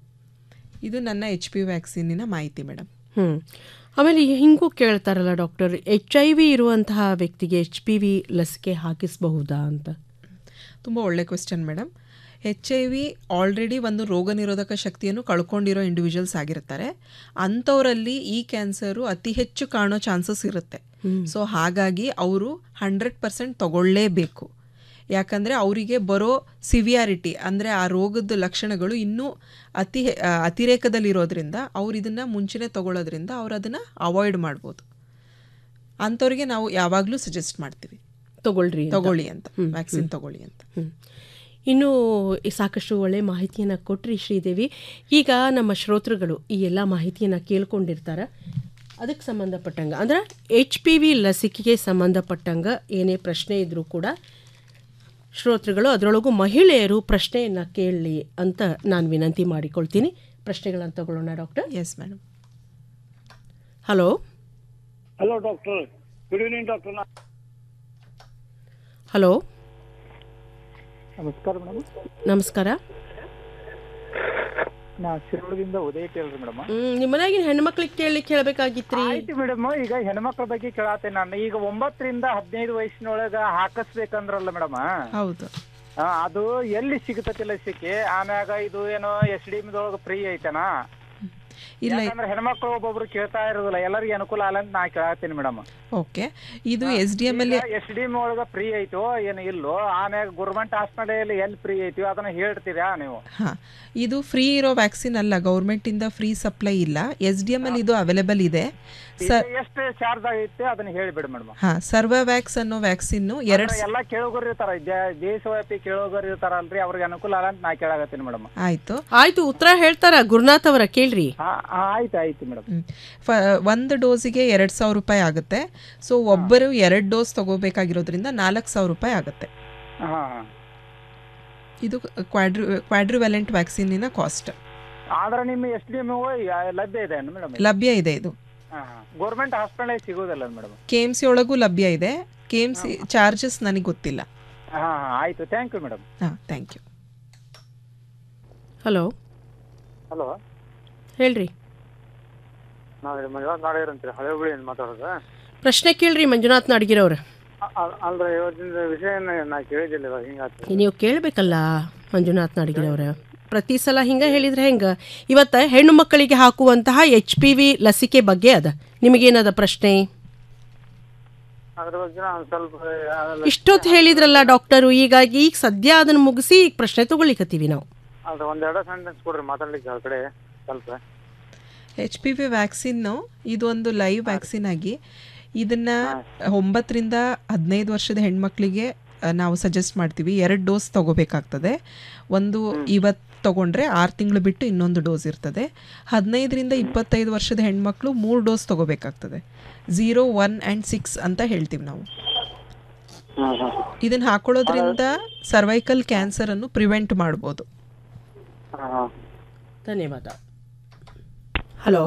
ಇದು ನನ್ನ ಎಚ್ ಪಿ ವ್ಯಾಕ್ಸಿನಿನ ಮಾಹಿತಿ ಮೇಡಮ್ ಹ್ಞೂ ಆಮೇಲೆ ಹಿಂಗೂ ಕೇಳ್ತಾರಲ್ಲ ಡಾಕ್ಟರ್ ಎಚ್ ಐ ವಿ ಇರುವಂತಹ ವ್ಯಕ್ತಿಗೆ ಎಚ್ ಪಿ ವಿ ಲಸಿಕೆ ಹಾಕಿಸಬಹುದಾ ಅಂತ ತುಂಬ ಒಳ್ಳೆ question madam H I V already ಒಂದು ರೋಗ ನಿರೋಧಕ ಶಕ್ತಿಯನ್ನು ಕಳ್ಕೊಂಡಿರೋ ಇಂಡಿವಿಜುವಲ್ಸ್ ಆಗಿರ್ತಾರೆ ಅಂಥವರಲ್ಲಿ ಈ ಕ್ಯಾನ್ಸರು ಅತಿ ಹೆಚ್ಚು ಕಾಣೋ ಚಾನ್ಸಸ್ ಇರುತ್ತೆ ಸೊ ಹಾಗಾಗಿ ಅವರು ಹಂಡ್ರೆಡ್ ಪರ್ಸೆಂಟ್ ತಗೊಳ್ಳೇಬೇಕು ಯಾಕಂದರೆ ಅವರಿಗೆ ಬರೋ ಸಿವಿಯಾರಿಟಿ ಅಂದರೆ ಆ ರೋಗದ ಲಕ್ಷಣಗಳು ಇನ್ನೂ ಅತಿ ಹೆ- ಆ, ಅತಿರೇಕದಲ್ಲಿರೋದ್ರಿಂದ ಅವ್ರು ಇದನ್ನು ಮುಂಚೆನೇ ತಗೊಳ್ಳೋದ್ರಿಂದ ಅವ್ರು ಅದನ್ನು ಅವಾಯ್ಡ್ ಮಾಡ್ಬೋದು ಅಂಥವ್ರಿಗೆ ನಾವು ಯಾವಾಗಲೂ ಸಜೆಸ್ಟ್ ಮಾಡ್ತೀವಿ ತಗೊಳ್ರಿ ಅಂತ. ತಗೊಳ್ಳಿ ಅಂತ ಹ್ಮ್, ವ್ಯಾಕ್ಸಿನ್ ಹ್ಮ್. ತಗೊಳ್ಳಿ ಅಂತ ಹ್ಮ್. ಇನ್ನು ಈ ಸಾಕಷ್ಟು ಒಳ್ಳೆ ಮಾಹಿತಿಯನ್ನು ಕೊಟ್ರಿ ಶ್ರೀದೇವಿ ಈಗ ನಮ್ಮ ಶ್ರೋತೃಗಳು ಈ ಎಲ್ಲ ಮಾಹಿತಿಯನ್ನು ಕೇಳ್ಕೊಂಡಿರ್ತಾರ ಅದಕ್ಕೆ ಸಂಬಂಧಪಟ್ಟಂಗ ಅಂದ್ರೆ ಎಚ್ ಪಿ ವಿ ಲಸಿಕೆಗೆ ಸಂಬಂಧಪಟ್ಟಂಗ ಏನೇ ಪ್ರಶ್ನೆ ಇದ್ರೂ ಕೂಡ ಶ್ರೋತೃಗಳು ಅದರೊಳಗೂ ಮಹಿಳೆಯರು ಪ್ರಶ್ನೆಯನ್ನು ಕೇಳಲಿ ಅಂತ ನಾನು ವಿನಂತಿ ಮಾಡಿಕೊಳ್ತೀನಿ ಪ್ರಶ್ನೆಗಳನ್ನು ತಗೊಳ್ಳೋಣ doctor S madam hello hello doctor good evening doctor hello ನಮಸ್ಕಾರ ಮೇಡಮ್ ನಮಸ್ಕಾರ ನಾ ಶಿರೋಳದಿಂದ ಉದಯ ಕೇಳ್ರಿ ಮೇಡಮ್ ಹ್ಮ್, ನಿಮ್ಮ ಮನೆಯಾಗಿನ ಹೆಣ್ಮಕ್ಳಿಗೆ ಕೇಳಲಿಕ್ಕೆ ಕೇಳಬೇಕಾಗಿತ್ರಿ ಆಯ್ತು ಮೇಡಮ್ ಈಗ ಹೆಣ್ಮಕ್ಳ ಬಗ್ಗೆ ಕೇಳತ್ತೆ ನಾನು ಈಗ ಒಂಬತ್ತರಿಂದ ಹದಿನೈದು ವಯಸ್ಸಿನೊಳಗ ಹಾಕಸ್ಬೇಕಂದ್ರಲ್ಲ ಮೇಡಮ್ ಹೌದು ಅದು ಎಲ್ಲಿ ಸಿಗತತಿ ಲಸಿಕೆ ಆಮ್ಯಾಗ ಇದು ಏನೋ ಎಸ್ ಡಿ ಎಮ್ದೊಳಗ ಫ್ರೀ ಐತನಾ ಇಲ್ಲ ಯಾಕಂದ್ರೆ ಹೆಣ್ಮಕ್ಳು ಒಬ್ಬೊಬ್ರು ಕೇಳ್ತಾ ಇರೋದಿಲ್ಲ ಎಲ್ಲರಿಗೂ ಅನುಕೂಲ ಅಲ್ಲ ಅಂತ ನಾ ಕೇಳತ್ತೀನಿ ಮೇಡಮ್ ಓಕೆ ಇದು ಎಸ್ ಡಿ ಎಮ್ ಅಲ್ಲಿ ಎಸ್ ಡಿ ಎಮ್ ಒಳಗ ಫ್ರೀ ಐತೋ ಏನು ಇಲ್ಲೋ ಆಮ್ಯಾಗ ಗೌರ್ಮೆಂಟ್ ಹಾಸ್ಪಿಟಲ್ ಎಲ್ಲಿ ಫ್ರೀ ಐತಿಯೋ ಅದನ್ನ ಹೇಳ್ತೀರಾ ನೀವು ಹಾಂ ಇದು ಫ್ರೀ ಇರೋ ವ್ಯಾಕ್ಸಿನ್ ಅಲ್ಲ ಗೌರ್ಮೆಂಟಿಂದ ಫ್ರೀ ಸಪ್ಲೈ ಇಲ್ಲ ಎಸ್ ಡಿ ಎಮ್ ಅಲ್ಲಿ ಇದು ಅವೈಲೇಬಲ್ ಇದೆ ಸರ್ ಎಷ್ಟು ಚಾರ್ಜ್ ಆಗೈತೆ ಅದನ್ನ ಹೇಳಿಬಿಡಿ ಮೇಡಮ್ ಹಾಂ ಸರ್ವವ್ಯಾಕ್ಸ್ ಅನ್ನೋ ವ್ಯಾಕ್ಸಿನ್ನು ಎರಡು ಎಲ್ಲ ಕೇಳೋಗರು ಇರ್ತಾರ ದೇ- ದೇಶವ್ಯಾಪಿ ಕೇಳೋಗರು ಇರ್ತಾರಲ್ರಿ ಅವ್ರಿಗೆ ಅನುಕೂಲ ಅಲ್ಲ ಅಂತ ನಾ ಕೇಳಾಗತ್ತೀನಿ ಮೇಡಮ್ ಆಯಿತು ಆಯ್ತು ಉತ್ತರ ಹೇಳ್ತಾರ ಗುರುನಾಥ್ ಅವರ ಕೇಳ್ರಿ ಆಯ್ತು ಆಯ್ತು ಮೇಡಮ್ ಫ ಒಂದು ಡೋಸಿಗೆ ಎರಡು ಸಾವಿರ ರೂಪಾಯಿ ಆಗುತ್ತೆ ಸೊ ಒಬ್ಬರು ಎರಡು ಡೋಸ್ ತಗೋಬೇಕಾಗಿರೋದ್ರಿಂದ ನಾಲ್ಕು ಸಾವಿರ ರೂಪಾಯಿ ಆಗುತ್ತೆ ಹಾಂ ಹಾಂ ಇದು ಕ್ವಾಡ್ರಿ ಕ್ವಾಡ್ರಿವ್ಯಾಲೆಂಟ್ ವ್ಯಾಕ್ಸಿನಿನ ಕಾಸ್ಟ್ ಆದ್ರೆ ನಿಮ್ಮ ಎಸ್ ಡಿ ಎಮ್ ಲಭ್ಯ ಇದೆ ಮೇಡಮ್ ಲಭ್ಯ ಇದೆ ಇದು ಹಾಂ ಹಾಂ ಗೌರ್ಮೆಂಟ್ ಹಾಸ್ಪಿಟಲ್ ಸಿಗೋದಿಲ್ಲ ಮೇಡಮ್ ಕೆ ಎಮ್ ಸಿ ಒಳಗೂ ಲಭ್ಯ ಇದೆ ಕೆ ಎಮ್ ಸಿ ಚಾರ್ಜಸ್ ನನಗೆ ಗೊತ್ತಿಲ್ಲ ಹಾಂ ಹಾಂ ಆಯಿತು ಥ್ಯಾಂಕ್ ಯು ಮೇಡಮ್ ಹಾಂ ಥ್ಯಾಂಕ್ ಯು ಹಲೋ ಹಲೋ ಹೇಳ್ರಿ ನಾವು ಮಂಜುನಾಥ್ ನಾಡೇರ್ ಅಂತೀರಿ ಹಳೆ ಹುಬ್ಳಿಯಿಂದ ಮಾತಾಡೋದು ಪ್ರಶ್ನೆ ಕೇಳ್ರಿ ಮಂಜುನಾಥ್ ನಾಡ್ಗಿರವ್ರೆ ಅಲ್ರಿ ಇವತ್ತಿನ ವಿಷಯ ನಾ ಕೇಳಿದ್ದಿಲ್ಲ ಇವಾಗ ಹಿಂಗಾತು ನೀವು ಕೇಳಬೇಕಲ್ಲ ಮಂಜುನಾಥ್ ನಾಡಗಿರವ್ರೆ ಪ್ರತಿ ಸಲ ಹಿಂಗ ಹೇಳಿದ್ರೆ ಹೆಂಗ ಇವತ್ತ ಹೆಣ್ಣು ಮಕ್ಕಳಿಗೆ ಹಾಕುವಂತಹ ಎಚ್ ಪಿ ವಿ ಲಸಿಕೆ ಬಗ್ಗೆ ಅದ ನಿಮಗೇನದ ಪ್ರಶ್ನೆ ಅದ್ರ ಬಗ್ಗೆ ನಾನು ಸ್ವಲ್ಪ ಇಷ್ಟೊತ್ತು ಹೇಳಿದ್ರಲ್ಲ ಡಾಕ್ಟರು ಈಗ ಈಗ ಸದ್ಯ ಅದನ್ನ ಮುಗಿಸಿ ಈಗ ಪ್ರಶ್ನೆ ತಗೊಳ್ಳಿಕತ್ತೀವಿ ನಾವು ಅದು ಒಂದೆರಡು ಸೆಂಟೆನ್ಸ್ ಕೊಡ್ರಿ ಮಾತಾಡ್ಲಿಕ್ಕೆ ಆ ಕಡೆ ಸ್ವಲ್ಪ ಎಚ್ ಪಿ ವಿ ವ್ಯಾಕ್ಸಿನ್ನು ಇದು ಒಂದು ಲೈವ್ ವ್ಯಾಕ್ಸಿನ್ ಆಗಿ ಇದನ್ನ ಒಂಬತ್ತರಿಂದ ಹದಿನೈದು ವರ್ಷದ ಹೆಣ್ಮಕ್ಳಿಗೆ ಆ, ನಾವು ಸಜೆಸ್ಟ್ ಮಾಡ್ತೀವಿ ಎರಡು ಡೋಸ್ ತಗೋಬೇಕಾಗ್ತದೆ ಒಂದು ಇವತ್ತು ತಗೊಂಡ್ರೆ ಆರು ತಿಂಗಳು ಬಿಟ್ಟು ಇನ್ನೊಂದು ಡೋಸ್ ಇರ್ತದೆ ಹದಿನೈದರಿಂದ ಇಪ್ಪತ್ತೈದು ವರ್ಷದ ಹೆಣ್ಮಕ್ಳು ಮೂರು ಡೋಸ್ ತಗೋಬೇಕಾಗ್ತದೆ ಝೀರೋ ಒನ್ ಆ್ಯಂಡ್ ಸಿಕ್ಸ್ ಅಂತ ಹೇಳ್ತೀವಿ ನಾವು ಇದನ್ನ ಹಾಕೊಳ್ಳೋದ್ರಿಂದ ಸರ್ವೈಕಲ್ ಕ್ಯಾನ್ಸರನ್ನು ಪ್ರಿವೆಂಟ್ ಮಾಡ್ಬೋದು ಧನ್ಯವಾದ ಹಲೋ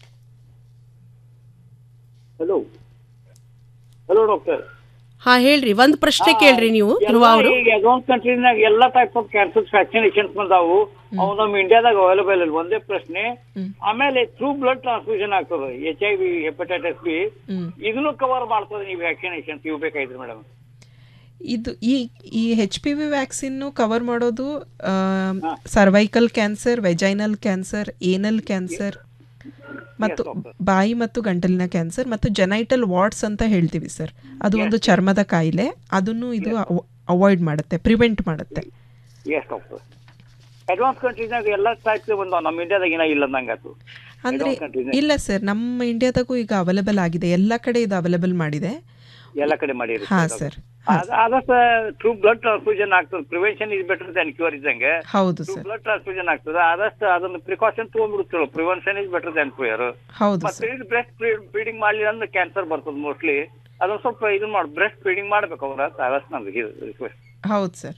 ಹಲೋ ಹಲೋ ಡಾಕ್ಟರ್ ಹಾ ಹೇಳ್ರಿ ಒಂದ್ ಪ್ರಶ್ನೆ ಕೇಳ್ರಿ ನೀವು ಧ್ರುವ ಅವರು ಈಗ ಅದೊಂದ್ ಕಂಟ್ರಿನಾಗ ಎಲ್ಲಾ ಟೈಪ್ ಆಫ್ ಕ್ಯಾನ್ಸರ್ ವ್ಯಾಕ್ಸಿನೇಷನ್ಸ್ ಬಂದಾವು ಅವು ನಮ್ಮ ಇಂಡಿಯಾದಾಗ ಅವೈಲೇಬಲ್ ಇಲ್ಲ ಒಂದೇ ಪ್ರಶ್ನೆ ಆಮೇಲೆ ಥ್ರೂ ಬ್ಲಡ್ ಟ್ರಾನ್ಸ್ಫ್ಯೂಷನ್ ಆಗ್ತದೆ H I V hepatitis B ಇದನ್ನು ಕವರ್ ಮಾಡ್ತದೆ ನೀವು ವ್ಯಾಕ್ಸಿನೇಷನ್ ಇವ್ ಬೇಕಾಯ್ತು ಮೇಡಮ್ ಇದು ಈ ಈ ಹೆಚ್ ಪಿ ವಿ ವ್ಯಾಕ್ಸಿನ್ನು ಕವರ್ ಮಾಡೋದು cervical cancer vaginal cancer anal cancer ಮತ್ತು ಬಾಯಿ ಮತ್ತು ಗಂಟಲಿನ ಕ್ಯಾನ್ಸರ್ ಮತ್ತು ಜೆನೈಟಲ್ ವಾರ್ಡ್ಸ್ ಅಂತ ಹೇಳ್ತೀವಿ ಸರ್ ಅದು ಒಂದು ಚರ್ಮದ ಕಾಯಿಲೆ ಅದನ್ನು ಇದು ಅವಾಯ್ಡ್ ಮಾಡುತ್ತೆ ಪ್ರಿವೆಂಟ್ ಮಾಡುತ್ತೆ ಎಸ್ ಡಾಕ್ಟರ್ ಅಡ್ವಾನ್ಸ್ ಕಂಟ್ರೀಸ್ನಾಗ ಎಲ್ಲಾ ಟೈಪ್ ಬಂದಾವ ನಮ್ಮ ಇಂಡಿಯಾದಾಗ ಏನ ಇಲ್ಲ ಅಂದಂಗಾತು ಅಂದ್ರೆ ಇಲ್ಲ ಸರ್ ನಮ್ಮ ಇಂಡಿಯಾದಾಗೂ ಈಗ ಅವೈಲೇಬಲ್ ಆಗಿದೆ ಎಲ್ಲ ಕಡೆ ಇದು ಅವೈಲೇಬಲ್ ಮಾಡಿದೆ ಎಲ್ಲ ಕಡೆ ಮಾಡಿರಿ ಹಾ ಸರ್ ಆದಷ್ಟು ಟ್ರೂ ಬ್ಲಡ್ ಟ್ರಾನ್ಸ್ಫ್ಯೂಷನ್ ಆಗ್ತದೆ prevention is better than cure ಇದ್ದಂಗೆ ಹೌದು ಟ್ರೂ ಸರ್ ಬ್ಲಡ್ ಟ್ರಾನ್ಸ್ಫ್ಯೂಷನ್ ಆಗ್ತದೆ ಆದಷ್ಟು ಅದನ್ನ ಪ್ರಿಕಾಷನ್ ತಗೊಂಡ್ಬಿಡ್ತಿರೋ prevention is better than cure ಹೌದು ಮತ್ತೆ ಇದು ಬ್ರೆಸ್ಟ್ ಫೀಡಿಂಗ್ ಮಾಡ್ಲಿಲ್ಲ ಅಂದ್ರೆ ಕ್ಯಾನ್ಸರ್ ಬರ್ತದೆ ಮೋಸ್ಟ್ಲಿ ಅದನ್ನ ಸ್ವಲ್ಪ ಇದನ್ನ ಮಾಡಿ ಬ್ರೆಸ್ಟ್ ಫೀಡಿಂಗ್ ಮಾಡ್ಬೇಕು ಅವ್ರ ಅದಷ್ಟು ನಮ್ಗೆ ರಿಕ್ವೆಸ್ಟ್ ಹೌದು ಸರ್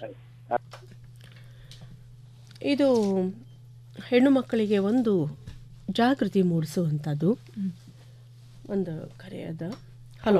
ಇದು ಹೆಣ್ಣು ಮಕ್ಕಳಿಗೆ ಒಂದು ಜಾಗೃತಿ ಮೂಡಿಸುವಂಥದ್ದು ಒಂದು ಕರೆ ಅದ ಹಲೋ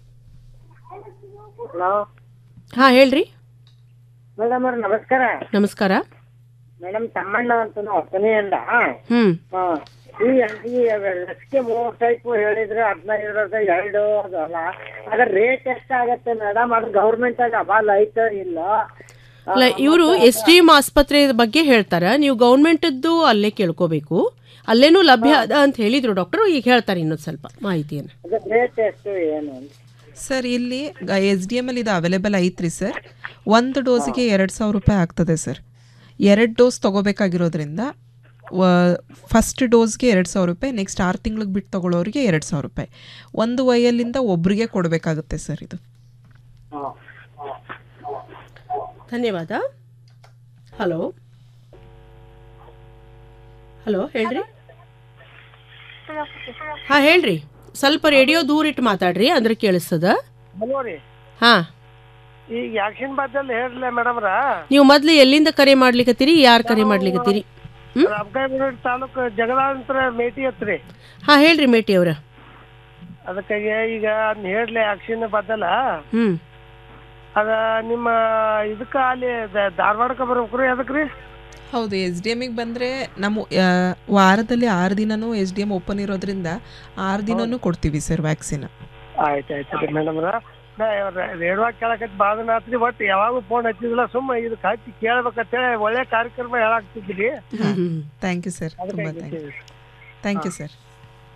ಹಲೋ ಹಾ ಹೇಳ್ರಿ ಮೇಡಮ್ ಅವ್ರ ನಮಸ್ಕಾರ ನಮಸ್ಕಾರ ಮೇಡಮ್ ತಮ್ಮಣ್ಣ ಅಂತ ಹೊಸನೆಯಿಂದ ಹ್ಮ್ ಈ ಈ ಲಸಿಕೆ ಮೂರು ಟೈಪ್ ಹೇಳಿದ್ರೆ ಹದಿನೈದರದ ಎರಡು ಅದಲ್ಲ ಅದ್ರ ರೇಟ್ ಎಷ್ಟಾಗತ್ತೆ ಮೇಡಮ್ ಅದ್ರ ಗೌರ್ಮೆಂಟ್ ಆಗ ಅಬಾಲ್ ಐತೋ ಇಲ್ಲ ಅಲ್ಲ ಇವರು ಎಸ್ ಡಿ ಎಂ ಆಸ್ಪತ್ರೆ ಬಗ್ಗೆ ಹೇಳ್ತಾರ ನೀವು ಗೌರ್ಮೆಂಟದ್ದು ಅಲ್ಲೇ ಕೇಳ್ಕೋಬೇಕು ಅಲ್ಲೇನೂ ಲಭ್ಯ ಅದ ಅಂತ ಹೇಳಿದ್ರು ಡಾಕ್ಟರ್ ಈಗ ಹೇಳ್ತಾರೆ ಇನ್ನೊಂದು ಸ್ವಲ್ಪ ಮಾಹಿತಿಯನ್ನು ಅದ್ರ ರೇಟ್ ಎಷ್ಟು ಏನು ಅಂತ ಸರ್ ಇಲ್ಲಿ ಎಸ್ ಡಿ ಎಮ್ ಅಲ್ಲಿ ಇದು ಅವೈಲೇಬಲ್ ಐತ್ರಿ ಸರ್ ಒಂದು ಡೋಸಿಗೆ ಎರಡು ಸಾವಿರ ರೂಪಾಯಿ ಆಗ್ತದೆ ಸರ್ ಎರಡು ಡೋಸ್ ತಗೋಬೇಕಾಗಿರೋದ್ರಿಂದ ಫಸ್ಟ್ ಡೋಸ್ಗೆ ಎರಡು ಸಾವಿರ ರೂಪಾಯಿ ನೆಕ್ಸ್ಟ್ ಆರು ತಿಂಗ್ಳಿಗೆ ಬಿಟ್ಟು ತಗೊಳ್ಳೋರಿಗೆ ಎರಡು ಸಾವಿರ ರೂಪಾಯಿ ಒಂದು ವಯಲ್ಲಿಂದ ಒಬ್ರಿಗೆ ಕೊಡಬೇಕಾಗುತ್ತೆ ಸರ್ ಇದು ಧನ್ಯವಾದ ಹಲೋ ಹಲೋ ಹೇಳ್ರಿ ಹಾ ಹೇಳ್ರಿ ಸ್ವಲ್ಪ ರೇಡಿಯೋ ದೂರ ಇಟ್ಟು ಮಾತಾಡ್ರಿ ಅಂದ್ರೆ ಕೇಳಿಸ್ತದ ಹಲೋ ರೀ ಹಾ ಈಗ ವ್ಯಾಕ್ಸಿನ್ ಬದ್ದಲ್ಲಿ ಹೇಳ್ರಲ್ಲ ಮೇಡಮ್ರ ನೀವು ಮೊದ್ಲು ಎಲ್ಲಿಂದ ಕರೆ ಮಾಡ್ಲಿಕತ್ತೀರಿ ಯಾರು ಕರೆ ಮಾಡ್ಲಿಕತ್ತೀರಿ ಅಬ್ಗಾಯಿಬೀಡು ತಾಲೂಕು ಜಗದಾಂತರ ಮೇಟಿ ಹತ್ರಿ ಹಾ ಹೇಳ್ರಿ ಮೇಟಿ ಅವ್ರ ಅದಕ್ಕಾಗಿ ಈಗ ಅದ್ನ ಹೇಳ್ಲೆ ವ್ಯಾಕ್ಸಿನ್ ಬದ್ದಲ್ಲ ಹ್ಮ್ ಅದ ನಿಮ್ಮ ಇದಕ್ಕ ಅಲ್ಲಿ ದ- ಧಾರವಾಡಕ್ಕೆ ಬರ್ಬೇಕ್ರಿ ಅದಕ್ರಿ ಹೌದು ಎಸ್ ಡಿ ಎಮ್ಮಿಗೆ ಬಂದರೆ ನಮ್ಮ ಆ, ವಾರದಲ್ಲಿ ಆರು ದಿನನೂ ಎಸ್ ಡಿ ಎಮ್ ಓಪನ್ ಇರೋದ್ರಿಂದ ಆರು ದಿನನೂ ಕೊಡ್ತೀವಿ ಸರ್ ವ್ಯಾಕ್ಸಿನ್ ಆಯ್ತು ಆಯ್ತು ರೀ ಮೇಡಮ್ರ ನಾ ರೇಡಿಯೋ ಕೇಳಕತ್ತಿ ಭಾಳ ದಿನ ಆತ್ರಿ ಬಟ್ ಯಾವಾಗೂ ಫೋನ್ ಹಚ್ಚಿದಿಲ್ಲ ಸುಮ್ಮ ಇದಕ್ಕೆ ಹಚ್ಚಿ ಕೇಳ್ಬೇಕಂತೇಳಿ ಒಳ್ಳೆ ಕಾರ್ಯಕ್ರಮ ಹೇಳಾಕ್ತಿದ್ರಿ ಥ್ಯಾಂಕ್ ಯು ಸರ್ ತುಂಬ thank you thank you sir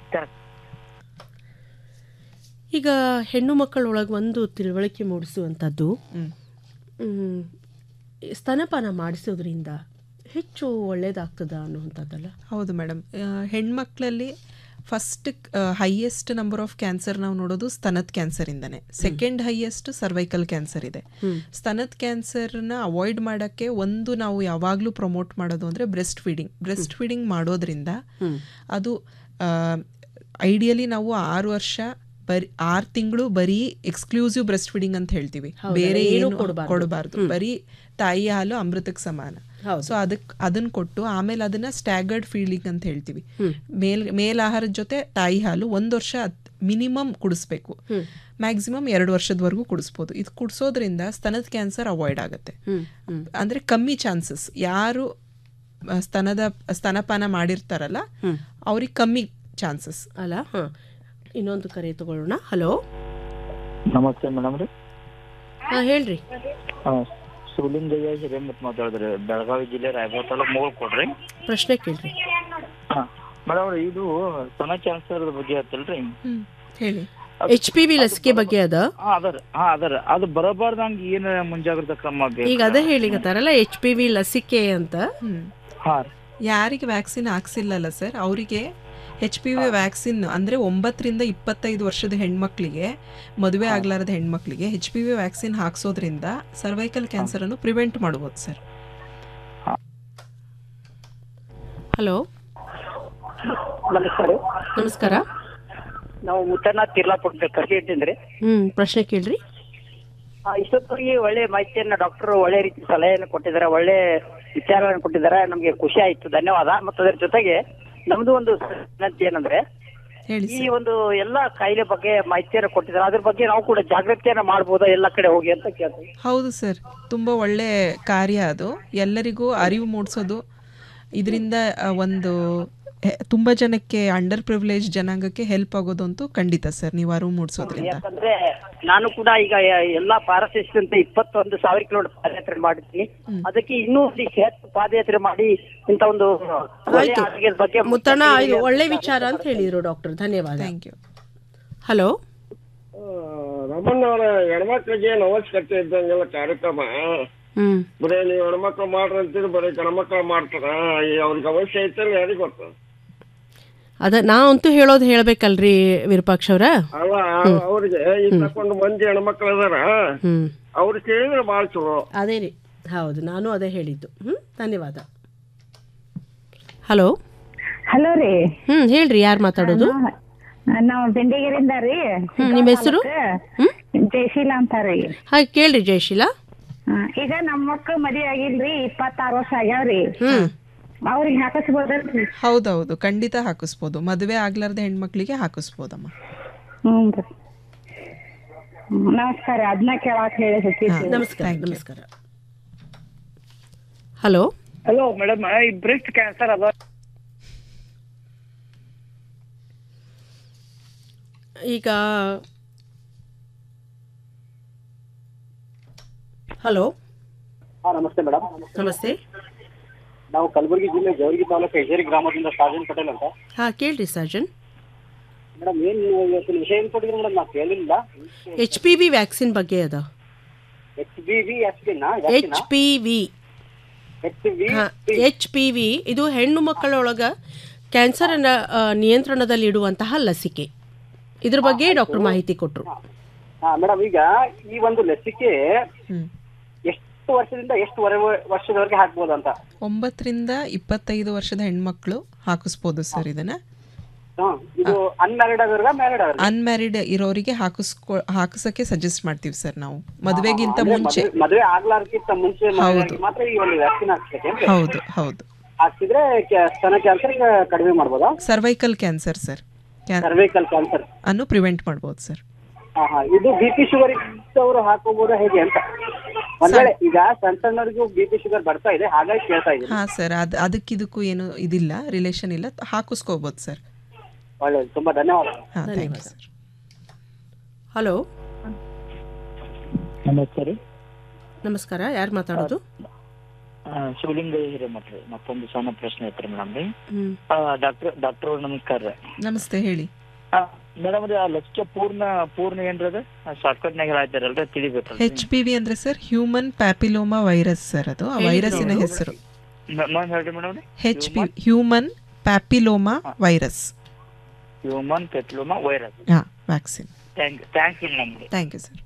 ಈಗ ಹೆಣ್ಣು ಮಕ್ಕಳೊಳಗೆ ಒಂದು ತಿಳುವಳಿಕೆ ಮೂಡಿಸುವಂಥದ್ದು ಮ್, ಸ್ತನಪಾನ ಮಾಡಿಸೋದ್ರಿಂದ ಹೆಚ್ಚು ಒಳ್ಳೇದಾಗ್ತದ ಅನ್ನುವಂಥದ್ದಲ್ಲ ಹೌದು ಮೇಡಮ್ ಹೆಣ್ಮಕ್ಳಲ್ಲಿ first highest number of cancer ನಾವು ನೋಡೋದು ಸ್ತನದ ಕ್ಯಾನ್ಸರಿಂದನೇ ಸೆಕೆಂಡ್ ಹೈಯೆಸ್ಟ್ ಸರ್ವೈಕಲ್ ಕ್ಯಾನ್ಸರ್ ಇದೆ ಸ್ತನದ ಕ್ಯಾನ್ಸರ್ನ ಅವಾಯ್ಡ್ ಮಾಡೋಕ್ಕೆ ಒಂದು ನಾವು ಯಾವಾಗಲೂ ಪ್ರಮೋಟ್ ಮಾಡೋದು ಅಂದರೆ ಬ್ರೆಸ್ಟ್ ಫೀಡಿಂಗ್ ಬ್ರೆಸ್ಟ್ ಫೀಡಿಂಗ್ ಮಾಡೋದ್ರಿಂದ ಅದು ಐಡಿಯಲಿ ನಾವು ಆರು ವರ್ಷ ಬರೀ ಆರು ತಿಂಗಳು ಬರೀ ಎಕ್ಸ್ಕ್ಲೂಸಿವ್ ಬ್ರೆಸ್ಟ್ ಫೀಡಿಂಗ್ ಅಂತ ಹೇಳ್ತೀವಿ ಹೌದಲ್ಲ, ಬೇರೆ ಏನೂ ಏನು ಕೊಡ್ಬಾರ್ದು. ಕೊಡಬಾರ್ದು ಹ್ಮ್. ಬರೀ ತಾಯಿ ಹಾಲು ಅಮೃತಕ್ಕೆ ಸಮಾನ ಸೊ ಅದಕ್ಕೆ ಅದನ್ನ ಕೊಟ್ಟು ಆಮೇಲೆ ಅದನ್ನ ಸ್ಟ್ಯಾಗರ್ಡ್ ಫೀಡಿಂಗ್ ಅಂತ ಹೇಳ್ತೀವಿ ಮೇಲ್ ಮೇಲ್ ಆಹಾರದ ಜೊತೆ ತಾಯಿ ಹಾಲು ಒಂದು ವರ್ಷ ಮಿನಿಮಮ್ ಕುಡಿಸ್ಬೇಕು ಮ್ಯಾಕ್ಸಿಮಮ್ ಎರಡು ವರ್ಷದವರೆಗೂ ಕುಡಿಸ್ಬೋದು ಇದು ಕುಡಿಸೋದ್ರಿಂದ ಸ್ತನದ ಕ್ಯಾನ್ಸರ್ ಅವಾಯ್ಡ್ ಆಗುತ್ತೆ ಅಂದ್ರೆ ಕಮ್ಮಿ ಚಾನ್ಸಸ್ ಯಾರು ಆ, ಸ್ತನದ ಸ್ತನಪಾನ ಮಾಡಿರ್ತಾರಲ್ಲ ಅವ್ರಿಗೆ ಕಮ್ಮಿ ಚಾನ್ಸಸ್ ಅಲ್ಲ ಹ ಇನ್ನೊಂದು ಕರೆ ತಗೊಳ್ಳೋಣ ಹಲೋ ನಮಸ್ತೆ ಮೇಡಮ್ ರೀ ಹಾ ಹೇಳ್ರಿ ಶಿವಲಿಂಗಯ್ಯ ಹಿರೇಮಠ್ ಮಾತಾಡಿದ್ರಿ ಬೆಳಗಾವಿ ಜಿಲ್ಲೆ ರಾಯಬಾಗ ತಾಲೂಕು ಮೂಗಲ್ ಕೊಡ್ರಿ ಪ್ರಶ್ನೆ ಕೇಳ್ರಿ ಮೇಡಮ್ ರೀ ಇದು ಸ್ತನ ಕ್ಯಾನ್ಸರ್ ಬಗ್ಗೆ ಆತಲ್ರಿ ಹೇಳಿ ಎಚ್ ಪಿ ವಿ ಲಸಿಕೆ ಬಗ್ಗೆ ಅದ ಹಾ ಅದರ ಹಾ ಅದರ ಅದು ಬರಬಾರ್ದಂಗ ಏನ್ ಮುಂಜಾಗ್ರತಾ ಕ್ರಮ ಬೇಕು ಈಗ ಅದೇ ಹೇಳಿಗತ್ತಾರಲ್ಲ ಎಚ್ ಪಿ ವಿ ಲಸಿಕೆ ಅಂತ ಹಾ ಯಾರಿಗೆ ವ್ಯಾಕ್ಸಿನ್ ಹಾಕ್ಸಿಲ್ಲಲ್ಲ ಸರ್ ಅವರಿಗೆ ಎಚ್ ಪಿ ವಿ ವ್ಯಾಕ್ಸಿನ್ ಅಂದರೆ ಒಂಬತ್ತರಿಂದ ಇಪ್ಪತ್ತೈದು ವರ್ಷದ ಹೆಣ್ಮಕ್ಳಿಗೆ ಮದುವೆ ಆಗ್ಲಾರದ ಹೆಣ್ಮಕ್ಳಿಗೆ ಎಚ್ ಪಿ ವಿ ವ್ಯಾಕ್ಸಿನ್ ಹಾಕ್ಸೋದ್ರಿಂದ ಸರ್ವೈಕಲ್ ಕ್ಯಾನ್ಸರನ್ನು ಪ್ರಿವೆಂಟ್ ಮಾಡ್ಬೋದು ಸರ್ ಹಲೋ ನಮಸ್ಕಾರ ನಮಸ್ಕಾರ ನಾವು ಮುತ್ತಣ್ಣ ತಿರ್ಲಾಪುರ ಕರ್ಸಿ ಇಟ್ಟಿದ್ರಿ ಹ್ಮ್ ಪ್ರಶ್ನೆ ಕೇಳ್ರಿ ಇಷ್ಟೊತ್ತಿಗೆ ಒಳ್ಳೆ ಮಾಹಿತಿಯನ್ನ ಡಾಕ್ಟರ್ ಒಳ್ಳೆ ರೀತಿ ಸಲಹೆಯನ್ನು ಕೊಟ್ಟಿದ್ದಾರೆ ಒಳ್ಳೆ ವಿಚಾರಗಳನ್ನು ಕೊಟ್ಟಿದ್ದಾರೆ ನಮಗೆ ಖುಷಿ ಆಯ್ತು ಧನ್ಯವಾದ ಮತ್ತು ಅದರ ಜೊತೆಗೆ ನಮ್ದು ಒಂದು ವಿನಂತಿ ಏನಂದ್ರೆ ಈ ಒಂದು ಎಲ್ಲಾ ಕಾಯಿಲೆ ಬಗ್ಗೆ ಮಾಹಿತಿಯನ್ನು ಕೊಟ್ಟಿದ್ದಾರೆ ಅದ್ರ ಬಗ್ಗೆ ನಾವು ಕೂಡ ಜಾಗೃತಿಯನ್ನ ಮಾಡ್ಬೋದಾ ಎಲ್ಲ ಕಡೆ ಹೋಗಿ ಅಂತ ಕೇಳ್ತೀವಿ ಹೌದು ಸರ್ ತುಂಬ ಒಳ್ಳೆ ಕಾರ್ಯ ಅದು ಎಲ್ಲರಿಗೂ ಅರಿವು ಮೂಡಿಸೋದು ಇದರಿಂದ ಒಂದು ಹೆ- ತುಂಬ ಜನಕ್ಕೆ ಅಂಡರ್ ಪ್ರಿವಿಲೇಜ್ ಜನಾಂಗಕ್ಕೆ ಹೆಲ್ಪ್ ಆಗೋದಂತೂ ಖಂಡಿತ ಸರ್ ನೀವು ಅರಿವು ಮೂಡಿಸೋದ್ರಿಂದ ಯಾಕಂದ್ರೆ ನಾನು ಕೂಡ ಈಗ ಎ- ಎಲ್ಲಾ ಪಾರಶಿಷ್ಟಂತೆ ಇಪ್ಪತ್ತೊಂದು ಸಾವಿರ ಕಿಲೋಮೀಟರ್ ಪಾದಯಾತ್ರೆ ಮಾಡಿದ್ದೀನಿ ಅದಕ್ಕೆ ಇನ್ನೂ ಒಂದಿಷ್ಟು ಹೆಚ್ಚು ಪಾದಯಾತ್ರೆ ಮಾಡಿ ಇಂತ ಒಂದು ಒಳ್ಳೆಯ ಆಯ್ತು ಆರೋಗ್ಯದ ಬಗ್ಗೆ ಮುತ್ತಣ್ಣ ಇದು ಒಳ್ಳೆ ವಿಚಾರ ಅಂತ ಹೇಳಿದ್ರು ಡಾಕ್ಟರ್ ಧನ್ಯವಾದ ಥ್ಯಾಂಕ್ ಯು ಹಲೋ ರಮಣ್ಣವರ ಹೆಣ್ಮಕ್ಳಿಗೆ ನಮಸ್ಕರಿಸಿ ಇದ್ದಂಗೆಲ್ಲ ಕಾರ್ಯಕ್ರಮ ಹ್ಮ್ ಬರೀ ನೀವು ಹೆಣ್ಮಕ್ಳು ಮಾಡ್ರಿ ಅಂತೀರಿ ಬರೀ ಗಣಮಕ್ಳು ಮಾಡ್ತಾರ ಈ ಅವ್ರಿಗೆ ಅವಶ್ಯ ಐತಲ್ಲ ಯಾರಿಗ್ ಗೊತ್ತು ಅದ ನಾವಂತೂ ಹೇಳೋದು ಹೇಳ್ಬೇಕಲ್ರಿ ವಿರೂಪಾಕ್ಷ ಅವ್ರ ಅಲ್ಲ ಅವ್ರಿಗೆ ಈ ತಕೊಂಡು ಮಂದಿ ಹೆಣ್ಮಕ್ಳು ಅದಾರ ಹ್ಮ್ ಅವ್ರು ಕೇಳಿದ್ರೆ ಬಾಳ ಚಲೋ ಅದೇ ರೀ ಹೌದು ನಾನು ಅದೇ ಹೇಳಿದ್ದು ಹ್ಮ್ ಧನ್ಯವಾದ ಹಲೋ ಹಲೋ ರೀ ಹ್ಮ್ ಹೇಳ್ರಿ ಯಾರು ಮಾತಾಡೋದು ನಾವು ಬೆಂಡಿಗೆರಿಂದ ರೀ ಹ್ಮ್, ನಿಮ್ ಹೆಸ್ರು? ಜಯಶೀಲ ಅಂತಾರಿ ಹಾಗೆ ಕೇಳ್ರಿ ಜಯಶೀಲಾ ಈಗ ನಮ್ಮ ಮಕ್ಳು ಮದುವೆ ಆಗಿಲ್ರಿ ಇಪ್ಪತ್ತಾರು ವರ್ಷ ಆಗ್ಯಾವ್ರಿ ಹ್ಮ್ ಅವ್ರಿಗೆ ಹಾಕಿಸ್ಬೋದಲ್ರಿ ಹೌದೌದು ಖಂಡಿತ ಹಾಕಿಸ್ಬೋದು ಮದುವೆ ಆಗ್ಲಾರ್ದ ಹೆಣ್ಮಕ್ಳಿಗೆ ಹಾಕಿಸ್ಬೋದಮ್ಮ ಹ್ಞೂ ರೀ ಹ್ಮ್, ನಮಸ್ಕಾರ ಅದನ್ನ ಕೇಳಕ್ ಹೇಳಿ ಹಚ್ಚಿದ್ವಿ. ನಮಸ್ಕಾರ ನಮಸ್ಕಾರ ಹಲೋ ಹಲೋ ಮೇಡಮ್ ಈ ಬ್ರೆಸ್ಟ್ ಕ್ಯಾನ್ಸರ್ ಅದ ಈಗ ಹಲೋ ಹಾ ನಮಸ್ತೆ ಮೇಡಮ್ ನಮಸ್ತೆ ನಾವು ಕಲಬುರಗಿ ಜಿಲ್ಲೆ ಜವರ್ಗಿ ತಾಲೂಕು ಹೆಜೇರಿ ಗ್ರಾಮದಿಂದ ಸಾಜನ್ ಪಟೇಲ್ ಅಂತ ಹಾ ಕೇಳ್ರಿ ಸರ್ಜನ್ ಮೇಡಮ್ ಏನ್ ಇವತ್ತಿನ ವಿಷಯ ಏನ್ ಕೊಟ್ಟಿದ್ರಿ ಮೇಡಮ್ ನಾವು ಕೇಳಿಲ್ಲ ಎಚ್ ಪಿ ವಿ ವ್ಯಾಕ್ಸಿನ್ ಬಗ್ಗೆ ಅದ H B V S P H P V H B H P V ಇದು ಹೆಣ್ಣು ಮಕ್ಕಳೊಳಗ ಕ್ಯಾನ್ಸರ್ ನಿಯಂತ್ರಣದಲ್ಲಿ ಇಡುವಂತಹ ಲಸಿಕೆ ಇದ್ರ ಬಗ್ಗೆ ಡಾಕ್ಟರ್ ಮಾಹಿತಿ ಕೊಟ್ರು ಹಾ ಮೇಡಮ್ ಈಗ ಈ ಒಂದು ಲಸಿಕೆ ಎಷ್ಟು ವರ್ಷದಿಂದ ಎಷ್ಟು ವರೆ ವರ್ಷದವರೆಗೆ ಹಾಕ್ಬೋದು ಅಂತ ಒಂಬತ್ತರಿಂದ ಇಪ್ಪತ್ತೈದು ವರ್ಷದ ಹೆಣ್ಮಕ್ಳು ಹಾಕಿಸ್ಬೋದು ಸರ್ ಇದನ್ನ ಹಾ, ಇದು ಅನ್ಮ್ಯಾರಿಡ್ ಅವರ್ಗ ಮ್ಯಾರಿಡ್ ಅವರ್ಗ ಅನ್ಮ್ಯಾರಿಡ್ ಇರೋರಿಗೆ ಹಾಕಿಸ್ಕೊ ಹಾಕಿಸಕ್ಕೆ ಸಜೆಸ್ಟ್ ಮಾಡ್ತೀವಿ ಸರ್ ನಾವು ಮದುವೆಗಿಂತ ಅಂದ್ರೆ ಮುಂಚೆ ಮದ್ವೆ- ಮದ್ವೆ ಆಗ್ಲಾರ್ಕಿಂತ ಮುಂಚೆ ಮದುವೆಯಾಗಿ ಹೌದು. ಮಾತ್ರ ಈ ಒಂದು ವ್ಯಾಕ್ಸಿನ್ ಹಾಕ್ಸ್ಬೇಕೇನ್ರಿ ಹೌದು ಹೌದು ಹಾಕ್ಸಿದ್ರೆ ಕ್ಯಾ- ಸ್ತನ ಕ್ಯಾನ್ಸರ್ ಕಡಿಮೆ ಮಾಡ್ಬೋದಾ cervical cancer sir cervical cancer ಅನ್ನು ಪ್ರಿವೆಂಟ್ ಮಾಡ್ಬೋದು ಸರ್ ಹಾ ಹಾ ಇದು ಬಿ ಪಿ ಶುಗರ್ ಇದ್ದವರು ಹಾಕೋಬಹುದಾ ಹೇಗೆ ಅಂತ ಒಂದ್ ವೇಳೆ ಈಗ ಸಣ್ಣ ಸಣ್ಣವರಿಗೂ ಬಿ ಪಿ ಶುಗರ್ ಬರ್ತಾ ಇದೆ ಹಾಗಾಗಿ ಕೇಳ್ತಾ ಇದ್ದೀನಿ ಹಾ ಸರ್ ಅದ್ ಅದಕ್ಕಿದಕ್ಕೂ ಏನು ಇದಿಲ್ಲ ರಿಲೇಷನ್ ಇಲ್ಲ ಹಾಕಿಸ್ಕೋಬೋದು ಸರ್ ಒಳ್ಳೇದು ತುಂಬಾ ಧನ್ಯವಾದ ಹಾ ಥ್ಯಾಂಕ್ ಯು ಸರ್ ಹಲೋ ನಮಸ್ತೆ ರೀ ನಮಸ್ಕಾರ ಯಾರು ಮಾತಾಡೋದು ಆ, ಶಿವಲಿಂಗಯ್ಯ ಹಿರೇಮಠ ರೀ ಮತ್ತೊಂದು ಸಣ್ಣ ಪ್ರಶ್ನೆ ಐತ್ರಿ ಮೇಡಮ್ ರೀ ಹ್ಮ್ ಡಾಕ್ಟರ್ ಡಾಕ್ಟರ್ ನಮಸ್ಕಾರ ರೀ ನಮಸ್ತೆ ಹೇಳಿ ಮೇಡಮ್ ರೀ ಆ ಲಸಿಕೆ ಪೂರ್ಣ ಪೂರ್ಣ ಏನ್ರಿ ಅದು ಶಾರ್ಟ್ಕಟ್ ನಾಗ ಹೇಳ್ತಾರಲ್ರಿ ತಿಳಿಬೇಕಲ್ರಿ ಹೆಚ್ ಪಿ ವಿ ಅಂದ್ರೆ sir human papilloma virus sir ಅದು ಆ ವೈರಸ್ಸಿನ ಹೆಸರು ನಾನು ಹೇಳ್ರಿ ಮೇಡಮ್ ರೀ H P human papilloma virus human papilloma virus ಹಾ ವ್ಯಾಕ್ಸಿನ್ ಥ್ಯಾಂಕ್ ಥ್ಯಾಂಕ್ಸ್ ರೀ ಮೇಡಮ್ ರೀ ಥ್ಯಾಂಕ್ ಯು ಸರ್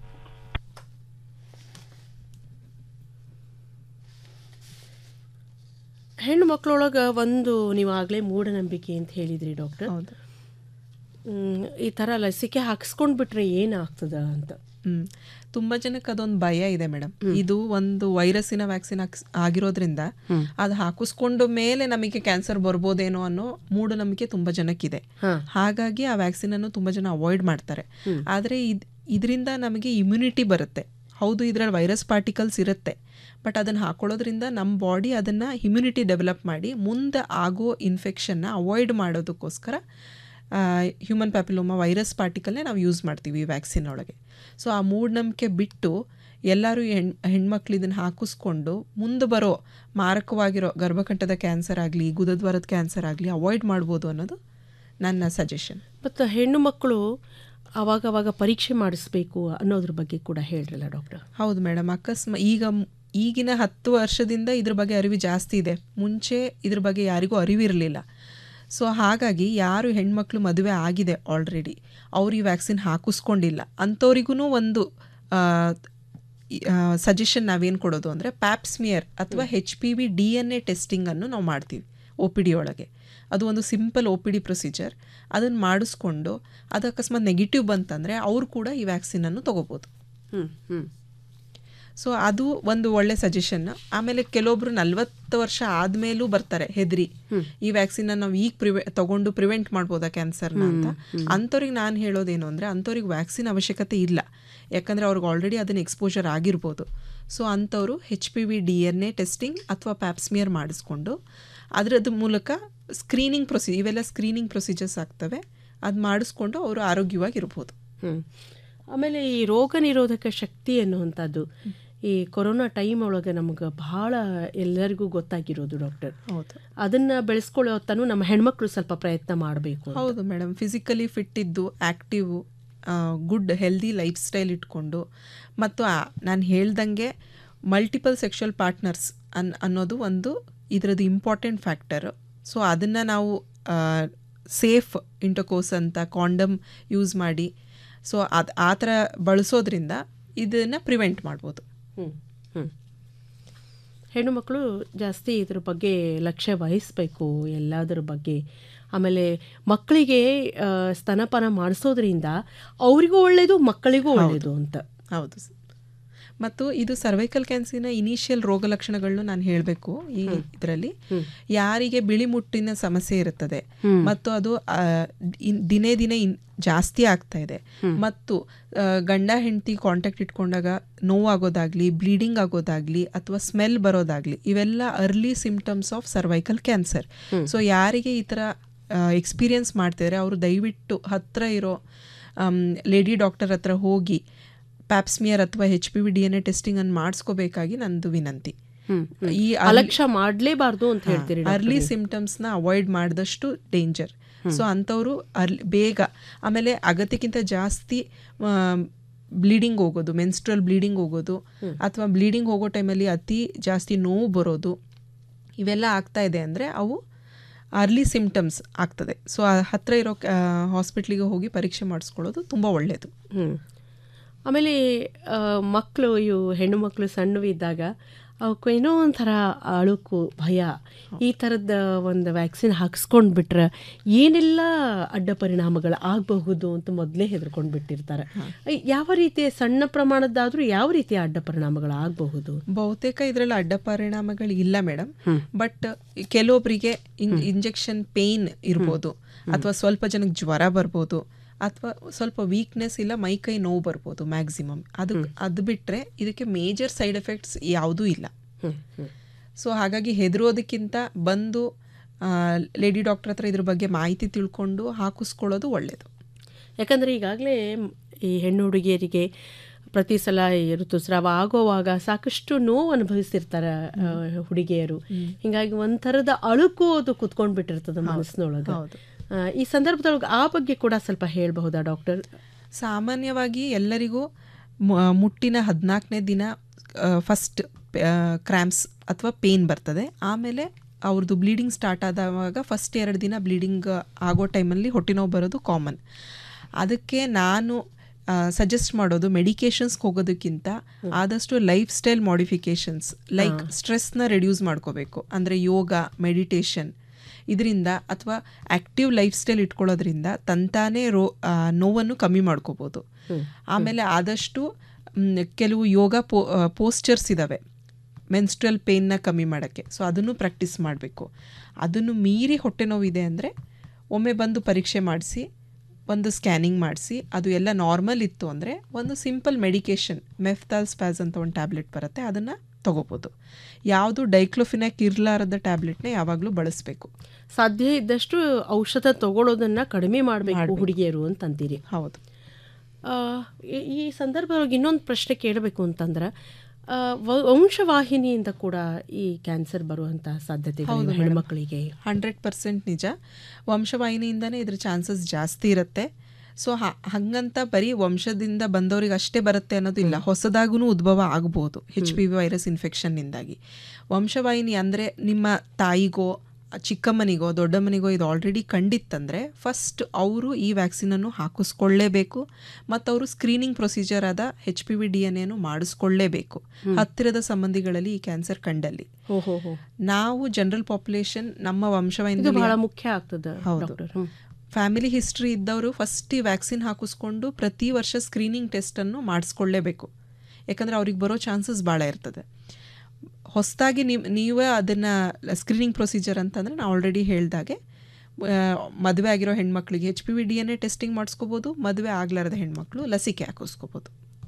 ಹೆಣ್ಣು ಮಕ್ಕಳೊಳಗ ಒಂದು ನೀವು ಆಗ್ಲೇ ಮೂಢನಂಬಿಕೆ ಅಂತ ಹೇಳಿದ್ರಿ ಡಾಕ್ಟರ್ ಮ್, ಈ ಥರ ಲಸಿಕೆ ಹಾಕಿಸ್ಕೊಂಡು ಬಿಟ್ರೆ ಏನಾಗ್ತದ ಅಂತ ಹ್ಮ್ ತುಂಬಾ ಜನಕ್ಕೆ ಅದೊಂದು ಭಯ ಇದೆ ಮೇಡಮ್ ಇದು ಒಂದು ವೈರಸ್ಸಿನ ವ್ಯಾಕ್ಸಿನ್ ಆಗಿರೋದ್ರಿಂದ ಅದು ಹಾಕಿಸ್ಕೊಂಡು ಮೇಲೆ ನಮಗೆ ಕ್ಯಾನ್ಸರ್ ಬರ್ಬೋದೇನೋ ಅನ್ನೋ ಮೂಢನಂಬಿಕೆ ತುಂಬಾ ಜನಕ್ಕಿದೆ ಹಾಗಾಗಿ ಆ ವ್ಯಾಕ್ಸಿನ್ ಅನ್ನು ತುಂಬಾ ಜನ ಅವಾಯ್ಡ್ ಮಾಡ್ತಾರೆ ಆದ್ರೆ ಇದ್ ಇದರಿಂದ ನಮಗೆ ಇಮ್ಯುನಿಟಿ ಬರುತ್ತೆ ಹೌದು ಇದರಲ್ಲಿ ವೈರಸ್ ಪಾರ್ಟಿಕಲ್ಸ್ ಇರುತ್ತೆ ಬಟ್ ಅದನ್ನು ಹಾಕೊಳ್ಳೋದ್ರಿಂದ ನಮ್ಮ ಬಾಡಿ ಅದನ್ನು ಇಮ್ಯುನಿಟಿ ಡೆವಲಪ್ ಮಾಡಿ ಮುಂದೆ ಆಗೋ ಇನ್ಫೆಕ್ಷನ್ನ ಅವಾಯ್ಡ್ ಮಾಡೋದಕ್ಕೋಸ್ಕರ ಹ್ಯೂಮನ್ ಪ್ಯಾಪಿಲೋಮಾ ವೈರಸ್ ಪಾರ್ಟಿಕಲ್ನೇ ನಾವು ಯೂಸ್ ಮಾಡ್ತೀವಿ ಈ ವ್ಯಾಕ್ಸಿನ್ ಒಳಗೆ ಸೊ ಆ ಮೂಢನಂಬಿಕೆ ಬಿಟ್ಟು ಎಲ್ಲರೂ ಹೆಣ್ ಹೆಣ್ಮಕ್ಳು ಇದನ್ನು ಹಾಕಿಸ್ಕೊಂಡು ಮುಂದೆ ಬರೋ ಮಾರಕವಾಗಿರೋ ಗರ್ಭಕಂಠದ ಕ್ಯಾನ್ಸರ್ ಆಗಲಿ ಗುದದ್ವಾರದ ಕ್ಯಾನ್ಸರ್ ಆಗಲಿ ಅವಾಯ್ಡ್ ಮಾಡ್ಬೋದು ಅನ್ನೋದು ನನ್ನ ಸಜೆಷನ್ ಮತ್ತು ಹೆಣ್ಣು ಮಕ್ಕಳು ಅವಾಗ ಅವಾಗ ಪರೀಕ್ಷೆ ಮಾಡಿಸ್ಬೇಕು ಅನ್ನೋದ್ರ ಬಗ್ಗೆ ಕೂಡ ಹೇಳ್ರಲ್ಲ ಡಾಕ್ಟರ್ ಹೌದು ಮೇಡಮ್ ಅಕಸ್ಮ ಈಗ ಮ್- ಈಗಿನ ಹತ್ತು ವರ್ಷದಿಂದ ಇದ್ರ ಬಗ್ಗೆ ಅರಿವು ಜಾಸ್ತಿ ಇದೆ ಮುಂಚೆ ಇದ್ರ ಬಗ್ಗೆ ಯಾರಿಗೂ ಅರಿವಿರಲಿಲ್ಲ ಸೊ ಹಾಗಾಗಿ ಯಾರು ಹೆಣ್ಮಕ್ಳು ಮದುವೆ ಆಗಿದೆ ಆಲ್ರೆಡಿ ಅವ್ರು ಈ ವ್ಯಾಕ್ಸಿನ್ ಹಾಕಿಸ್ಕೊಂಡಿಲ್ಲ ಅಂಥವ್ರಿಗೂ ಒಂದು ಸಜೆಷನ್ ನಾವೇನು ಕೊಡೋದು ಅಂದರೆ ಪ್ಯಾಪ್ಸ್ಮಿಯರ್ ಅಥವಾ H P V D N A ಟೆಸ್ಟಿಂಗನ್ನು ನಾವು ಮಾಡ್ತೀವಿ ಒ ಪಿ ಡಿ ಒಳಗೆ ಅದು ಒಂದು simple O P D procedure ಅದನ್ನು ಮಾಡಿಸ್ಕೊಂಡು ಅದು ಅಕಸ್ಮಾತ್ ನೆಗೆಟಿವ್ ಬಂತಂದರೆ ಅವ್ರು ಕೂಡ ಈ ವ್ಯಾಕ್ಸಿನನ್ನು ತೊಗೋಬೋದು ಹ್ಞೂ ಹ್ಞೂ ಸೊ ಅದು ಒಂದು ಒಳ್ಳೆ ಸಜೆಷನ್ ಆಮೇಲೆ ಕೆಲವೊಬ್ರು ನಲ್ವತ್ತು ವರ್ಷ ಆದ್ಮೇಲೂ ಬರ್ತಾರೆ ಹೆದ್ರಿ ಈ ವ್ಯಾಕ್ಸಿನ್ ನಾವು ಈಗ ಪ್ರಿವೆ ತಗೊಂಡು ಪ್ರಿವೆಂಟ್ ಮಾಡ್ಬೋದಾ ಕ್ಯಾನ್ಸರ್ನ ಅಂತ ಅಂಥವ್ರಿಗೆ ನಾನು ಹೇಳೋದೇನು ಅಂದರೆ ಅಂಥವ್ರಿಗೆ ವ್ಯಾಕ್ಸಿನ್ ಅವಶ್ಯಕತೆ ಇಲ್ಲ ಯಾಕಂದರೆ ಅವ್ರಿಗೆ ಆಲ್ರೆಡಿ ಅದನ್ನ ಎಕ್ಸ್ಪೋಜರ್ ಆಗಿರ್ಬೋದು ಸೊ ಅಂಥವ್ರು H P V D N A testing ಅಥವಾ ಪ್ಯಾಪ್ಸ್ಮಿಯರ್ ಮಾಡಿಸ್ಕೊಂಡು ಅದರದ್ದು ಮೂಲಕ ಸ್ಕ್ರೀನಿಂಗ್ ಪ್ರೊಸೀ ಇವೆಲ್ಲ ಸ್ಕ್ರೀನಿಂಗ್ ಪ್ರೊಸೀಜರ್ಸ್ ಆಗ್ತವೆ ಅದು ಮಾಡಿಸ್ಕೊಂಡು ಅವರು ಆರೋಗ್ಯವಾಗಿರ್ಬೋದು ಹ್ಞೂ ಆಮೇಲೆ ಈ ರೋಗ ನಿರೋಧಕ ಶಕ್ತಿ ಅನ್ನುವಂಥದ್ದು ಈ ಕೊರೋನಾ ಟೈಮ್ ಒಳಗೆ ನಮ್ಗೆ ಬಹಳ ಎಲ್ಲರಿಗೂ ಗೊತ್ತಾಗಿರೋದು ಡಾಕ್ಟರ್ ಹೌದು ಅದನ್ನ ಬೆಳೆಸ್ಕೊಳ್ಳೋ ತನೂ ನಮ್ಮ ಹೆಣ್ಮಕ್ಳು ಸ್ವಲ್ಪ ಪ್ರಯತ್ನ ಮಾಡಬೇಕು ಹೌದು ಮೇಡಮ್ ಫಿಸಿಕಲಿ ಫಿಟ್ ಇದ್ದು active good healthy lifestyle ಇಟ್ಕೊಂಡು ಮತ್ತು ನಾನು ಹೇಳ್ದಂಗೆ ಮಲ್ಟಿಪಲ್ ಸೆಕ್ಷುವಲ್ ಪಾರ್ಟ್ನರ್ಸ್ ಅನ್ ಅನ್ನೋದು ಒಂದು ಇದರದ್ದು ಇಂಪಾರ್ಟೆಂಟ್ ಫ್ಯಾಕ್ಟರ್ ಸೊ ಅದನ್ನು ನಾವು ಸೇಫ್ ಇಂಟರ್ಕೋರ್ಸ್ ಅಂತ ಕಾಂಡಮ್ ಯೂಸ್ ಮಾಡಿ ಸೊ ಅದು ಆ ಥರ ಬಳಸೋದ್ರಿಂದ ಇದನ್ನು ಪ್ರಿವೆಂಟ್ ಮಾಡ್ಬೋದು ಹ್ಞೂ ಹ್ಞೂ ಹೆಣ್ಣು ಮಕ್ಕಳು ಜಾಸ್ತಿ ಇದ್ರ ಬಗ್ಗೆ ಲಕ್ಷ್ಯ ವಹಿಸಬೇಕು ಎಲ್ಲದರ ಬಗ್ಗೆ ಆಮೇಲೆ ಮಕ್ಕಳಿಗೆ ಆ, ಸ್ತನಪಾನ ಮಾಡಿಸೋದ್ರಿಂದ ಅವರಿಗೂ ಒಳ್ಳೆಯದು ಮಕ್ಕಳಿಗೂ ಒಳ್ಳೆಯದು ಅಂತ ಹೌದು ಮತ್ತು ಇದು ಸರ್ವೈಕಲ್ ಕ್ಯಾನ್ಸರ್ನ ಇನಿಷಿಯಲ್ ರೋಗ ಲಕ್ಷಣಗಳನ್ನು ನಾನು ಹೇಳಬೇಕು ಈ ಇದರಲ್ಲಿ ಯಾರಿಗೆ ಬಿಳಿ ಮುಟ್ಟಿನ ಸಮಸ್ಯೆ ಇರುತ್ತದೆ ಮತ್ತು ಅದು ಆ, ಇನ್- ದಿನೇ ದಿನೇ ಇನ್ ಜಾಸ್ತಿ ಆಗ್ತಾ ಇದೆ ಮತ್ತು ಆ, ಗಂಡ ಹೆಂಡತಿ ಕಾಂಟ್ಯಾಕ್ಟ್ ಇಟ್ಕೊಂಡಾಗ ನೋವಾಗೋದಾಗ್ಲಿ ಬ್ಲೀಡಿಂಗ್ ಆಗೋದಾಗ್ಲಿ ಅಥವಾ ಸ್ಮೆಲ್ ಬರೋದಾಗ್ಲಿ ಇವೆಲ್ಲ early symptoms of cervical cancer so ಯಾರಿಗೆ ಈ ಥರ ಎಕ್ಸ್ಪೀರಿಯನ್ಸ್ ಮಾಡ್ತಿದ್ದಾರೆ ಅವರು ದಯವಿಟ್ಟು ಹತ್ರ ಇರೋ ಲೇಡಿ ಡಾಕ್ಟರ್ ಹತ್ರ ಹೋಗಿ ಪ್ಯಾಪ್ಸ್ಮಿಯರ್ ಅಥವಾ H P V D N A testing ಅನ್ನು ಮಾಡಿಸ್ಕೋಬೇಕಾಗಿ ನಂದು ವಿನಂತಿ ಈ ಅಲಕ್ಷ್ಯ ಮಾಡಲೇಬಾರ್ದು ಅಂತ ಹೇಳ್ತೀರಿ ಅರ್ಲಿ ಸಿಂಪ್ಟಮ್ಸ್ನ ಅವಾಯ್ಡ್ ಮಾಡಿದಷ್ಟು ಡೇಂಜರ್ ಸೊ ಅಂಥವ್ರು ಅರ್ಲಿ ಬೇಗ ಆಮೇಲೆ ಅಗತ್ಯಕ್ಕಿಂತ ಜಾಸ್ತಿ ಬ್ಲೀಡಿಂಗ್ ಹೋಗೋದು ಮೆನ್ಸ್ಟ್ರಲ್ ಬ್ಲೀಡಿಂಗ್ ಹೋಗೋದು ಅಥವಾ ಬ್ಲೀಡಿಂಗ್ ಹೋಗೋ ಟೈಮಲ್ಲಿ ಅತಿ ಜಾಸ್ತಿ ನೋವು ಬರೋದು ಇವೆಲ್ಲ ಆಗ್ತಾ ಇದೆ ಅಂದರೆ ಅವು ಅರ್ಲಿ ಸಿಂಪ್ಟಮ್ಸ್ ಆಗ್ತದೆ ಸೊ ಹತ್ತಿರ ಇರೋ ಹಾಸ್ಪಿಟ್ಲಿಗೆ ಹೋಗಿ ಪರೀಕ್ಷೆ ಮಾಡಿಸ್ಕೊಳ್ಳೋದು ತುಂಬ ಒಳ್ಳೆಯದು ಹ್ಞೂ ಆಮೇಲೆ ಮಕ್ಕಳು ಇವು ಹೆಣ್ಣು ಮಕ್ಕಳು ಸಣ್ಣವಿದ್ದಾಗ ಅವಕ್ಕೂ ಏನೋ ಒಂಥರ ಅಳುಕು ಭಯ ಈ ಥರದ ಒಂದು ವ್ಯಾಕ್ಸಿನ್ ಹಾಕ್ಸ್ಕೊಂಡು ಬಿಟ್ರೆ ಏನೆಲ್ಲ ಅಡ್ಡ ಪರಿಣಾಮಗಳು ಆಗಬಹುದು ಅಂತ ಮೊದಲೇ ಹೆದರ್ಕೊಂಡು ಬಿಟ್ಟಿರ್ತಾರೆ ಯಾವ ರೀತಿಯ ಸಣ್ಣ ಪ್ರಮಾಣದ್ದಾದರೂ ಯಾವ ರೀತಿಯ ಅಡ್ಡ ಪರಿಣಾಮಗಳು ಆಗಬಹುದು ಬಹುತೇಕ ಇದರಲ್ಲಿ ಅಡ್ಡ ಪರಿಣಾಮಗಳು ಇಲ್ಲ ಮೇಡಮ್ ಬಟ್ ಕೆಲವೊಬ್ಬರಿಗೆ ಇಂಜೆಕ್ಷನ್ ಪೇಯ್ನ್ ಇರ್ಬೋದು ಅಥವಾ ಸ್ವಲ್ಪ ಜನಕ್ಕೆ ಜ್ವರ ಬರ್ಬೋದು ಅಥವಾ ಸ್ವಲ್ಪ ವೀಕ್ನೆಸ್ ಇಲ್ಲ ಮೈ ಕೈ ನೋವು ಬರ್ಬೋದು ಮ್ಯಾಕ್ಸಿಮಮ್ ಅದು ಅದು ಬಿಟ್ಟರೆ ಇದಕ್ಕೆ ಮೇಜರ್ ಸೈಡ್ ಎಫೆಕ್ಟ್ಸ್ ಯಾವುದೂ ಇಲ್ಲ ಸೊ ಹಾಗಾಗಿ ಹೆದರೋದಕ್ಕಿಂತ ಬಂದು ಲೇಡಿ ಡಾಕ್ಟರ್ ಹತ್ರ ಇದ್ರ ಬಗ್ಗೆ ಮಾಹಿತಿ ತಿಳ್ಕೊಂಡು ಹಾಕಿಸ್ಕೊಳ್ಳೋದು ಒಳ್ಳೆಯದು ಯಾಕಂದರೆ ಈಗಾಗಲೇ ಈ ಹೆಣ್ಣು ಹುಡುಗಿಯರಿಗೆ ಪ್ರತಿ ಸಲ ಈ ಋತುಸ್ರಾವ ಆಗೋವಾಗ ಸಾಕಷ್ಟು ನೋವು ಅನುಭವಿಸಿರ್ತಾರೆ ಆ, ಹುಡುಗಿಯರು ಹಿಂಗಾಗಿ ಒಂಥರದ ಅಳುಕು ಅದು ಕುತ್ಕೊಂಡು ಬಿಟ್ಟಿರ್ತದೆ ಮನಸ್ಸಿನೊಳಗೆ ಆ, ಈ ಸಂದರ್ಭದೊಳಗೆ ಆ ಬಗ್ಗೆ ಕೂಡ ಸ್ವಲ್ಪ ಹೇಳಬಹುದಾ ಡಾಕ್ಟರ್ ಸಾಮಾನ್ಯವಾಗಿ ಎಲ್ಲರಿಗೂ ಮ- ಮುಟ್ಟಿನ ಹದಿನಾಲ್ಕನೇ ದಿನ ಫಸ್ಟ್ ಕ್ರ್ಯಾಂಪ್ಸ್ ಅಥವಾ ಪೇನ್ ಬರ್ತದೆ ಆಮೇಲೆ ಅವ್ರದ್ದು ಬ್ಲೀಡಿಂಗ್ ಸ್ಟಾರ್ಟ್ ಆದವಾಗ ಫಸ್ಟ್ ಎರಡು ದಿನ ಬ್ಲೀಡಿಂಗ್ ಆಗೋ ಟೈಮಲ್ಲಿ ಹೊಟ್ಟೆ ನೋವು ಬರೋದು ಕಾಮನ್ ಅದಕ್ಕೆ ನಾನು ಸಜೆಸ್ಟ್ ಮಾಡೋದು ಮೆಡಿಕೇಶನ್ಸ್ಗೆ ಹೋಗೋದಕ್ಕಿಂತ ಆದಷ್ಟು ಲೈಫ್ ಸ್ಟೈಲ್ ಮಾಡಿಫಿಕೇಶನ್ಸ್ ಲೈಕ್ ಸ್ಟ್ರೆಸ್ನ ರೆಡ್ಯೂಸ್ ಮಾಡ್ಕೋಬೇಕು ಅಂದರೆ ಯೋಗ ಮೆಡಿಟೇಷನ್ ಇದರಿಂದ ಅಥವಾ ಆ್ಯಕ್ಟಿವ್ ಲೈಫ್ ಸ್ಟೈಲ್ ಇಟ್ಕೊಳ್ಳೋದ್ರಿಂದ ತಂತಾನೇ ರೋ ಆ, ನೋವನ್ನು ಕಮ್ಮಿ ಮಾಡ್ಕೋಬೋದು ಆಮೇಲೆ ಆದಷ್ಟು ಮ್, ಕೆಲವು ಯೋಗ ಪೋ ಪೋಸ್ಚರ್ಸ್ ಇದ್ದಾವೆ ಮೆನ್ಸ್ಟ್ರಲ್ ಪೇನ್ನ ಕಮ್ಮಿ ಮಾಡೋಕ್ಕೆ ಸೊ ಅದನ್ನು ಪ್ರಾಕ್ಟೀಸ್ ಮಾಡಬೇಕು ಅದನ್ನು ಮೀರಿ ಹೊಟ್ಟೆ ನೋವಿದೆ ಅಂದರೆ ಒಮ್ಮೆ ಬಂದು ಪರೀಕ್ಷೆ ಮಾಡಿಸಿ ಒಂದು ಸ್ಕ್ಯಾನಿಂಗ್ ಮಾಡಿಸಿ ಅದು ಎಲ್ಲ ನಾರ್ಮಲ್ ಇತ್ತು ಅಂದರೆ ಒಂದು ಸಿಂಪಲ್ ಮೆಡಿಕೇಷನ್ ಮೆಫ್ತಾಲ್ ಸ್ಪ್ಯಾಸ್ ಅಂತ ಒಂದು ಟ್ಯಾಬ್ಲೆಟ್ ಬರುತ್ತೆ ಅದನ್ನು ತಗೋಬೋದು ಯಾವುದು ಡೈಕ್ಲೋಫಿನಾಕ್ ಇರಲಾರದ ಟ್ಯಾಬ್ಲೆಟ್ನ ಯಾವಾಗಲೂ ಬಳಸಬೇಕು ಸಾಧ್ಯ ಇದ್ದಷ್ಟು ಔಷಧ ತಗೊಳ್ಳೋದನ್ನ ಕಡಿಮೆ ಮಾಡಬೇಕು ಹುಡುಗಿಯರು ಅಂತಂತೀರಿ ಹೌದು ಆ, ಈ- ಈ ಸಂದರ್ಭದೊಳಗೆ ಇನ್ನೊಂದು ಪ್ರಶ್ನೆ ಕೇಳಬೇಕು ಅಂತಂದ್ರೆ ಆ, ವ- ವಂಶವಾಹಿನಿಯಿಂದ ಕೂಡ ಈ ಕ್ಯಾನ್ಸರ್ ಬರುವಂತಹ ಸಾಧ್ಯತೆ ಹೌದು ಹೆಣ್ಮಕ್ಳಿಗೆ ಹಂಡ್ರೆಡ್ ಪರ್ಸೆಂಟ್ ನಿಜ ವಂಶವಾಹಿನಿಯಿಂದನೇ ಇದ್ರ ಚಾನ್ಸಸ್ ಜಾಸ್ತಿ ಇರುತ್ತೆ ಸೊ ಹಂಗಂತ ಬರೀ ವಂಶದಿಂದ ಬಂದವರಿಗೆ ಅಷ್ಟೇ ಬರುತ್ತೆ ಅನ್ನೋದು ಇಲ್ಲ ಹೊಸದಾಗೂ ಉದ್ಭವ ಆಗ್ಬೋದು ಹೆಚ್ ಪಿ ವಿ ವೈರಸ್ ಇನ್ಫೆಕ್ಷನ್ನಿಂದಾಗಿ ವಂಶವಾಹಿನಿ ಅಂದರೆ ನಿಮ್ಮ ತಾಯಿಗೋ ಚಿಕ್ಕಮ್ಮನಿಗೋ ದೊಡ್ಡಮ್ಮನಿಗೋ ಇದು ಆಲ್ರೆಡಿ ಕಂಡಿತ್ತಂದರೆ ಫಸ್ಟ್ ಅವರು ಈ ವ್ಯಾಕ್ಸಿನನ್ನು ಹಾಕಿಸ್ಕೊಳ್ಳೇಬೇಕು ಮತ್ತು ಅವರು ಸ್ಕ್ರೀನಿಂಗ್ ಪ್ರೊಸೀಜರ್ ಆದ H P V D N ಎನು ಮಾಡಿಸ್ಕೊಳ್ಳೇಬೇಕು ಹತ್ತಿರದ ಸಂಬಂಧಿಗಳಲ್ಲಿ ಈ ಕ್ಯಾನ್ಸರ್ ಕಂಡಲ್ಲಿ ಹೋ ಹೋ ಹೋ ನಾವು ಜನರಲ್ ಪಾಪ್ಯುಲೇಷನ್ ನಮ್ಮ ಇದು ವಂಶವಾಹಿನಿ ಬಹಳ ಮುಖ್ಯ ಆಗ್ತದೆ ಹೌದು ಡಾಕ್ಟರ್ ಹ್ಮ್. ಫ್ಯಾಮಿಲಿ ಹಿಸ್ಟ್ರಿ ಇದ್ದವರು ಫಸ್ಟ್ ಈ ವ್ಯಾಕ್ಸಿನ್ ಹಾಕಿಸ್ಕೊಂಡು ಪ್ರತಿ ವರ್ಷ ಸ್ಕ್ರೀನಿಂಗ್ ಟೆಸ್ಟನ್ನು ಮಾಡಿಸ್ಕೊಳ್ಳೇಬೇಕು ಯಾಕಂದರೆ ಅವ್ರಿಗೆ ಬರೋ ಚಾನ್ಸಸ್ ಭಾಳ ಇರ್ತದೆ ಹೊಸದಾಗಿ ನೀವು ನೀವೇ ಅದನ್ನು ಸ್ಕ್ರೀನಿಂಗ್ ಪ್ರೊಸೀಜರ್ ಅಂತಂದರೆ ನಾನು ಆಲ್ರೆಡಿ ಹೇಳ್ದಾಗೆ ಮದುವೆ ಆಗಿರೋ ಹೆಣ್ಮಕ್ಳಿಗೆ H P V D N A testing ಮಾಡಿಸ್ಕೋಬೋದು ಮದುವೆ ಆಗ್ಲಾರದ ಹೆಣ್ಮಕ್ಳು ಲಸಿಕೆ ಹಾಕಿಸ್ಕೋಬೋದು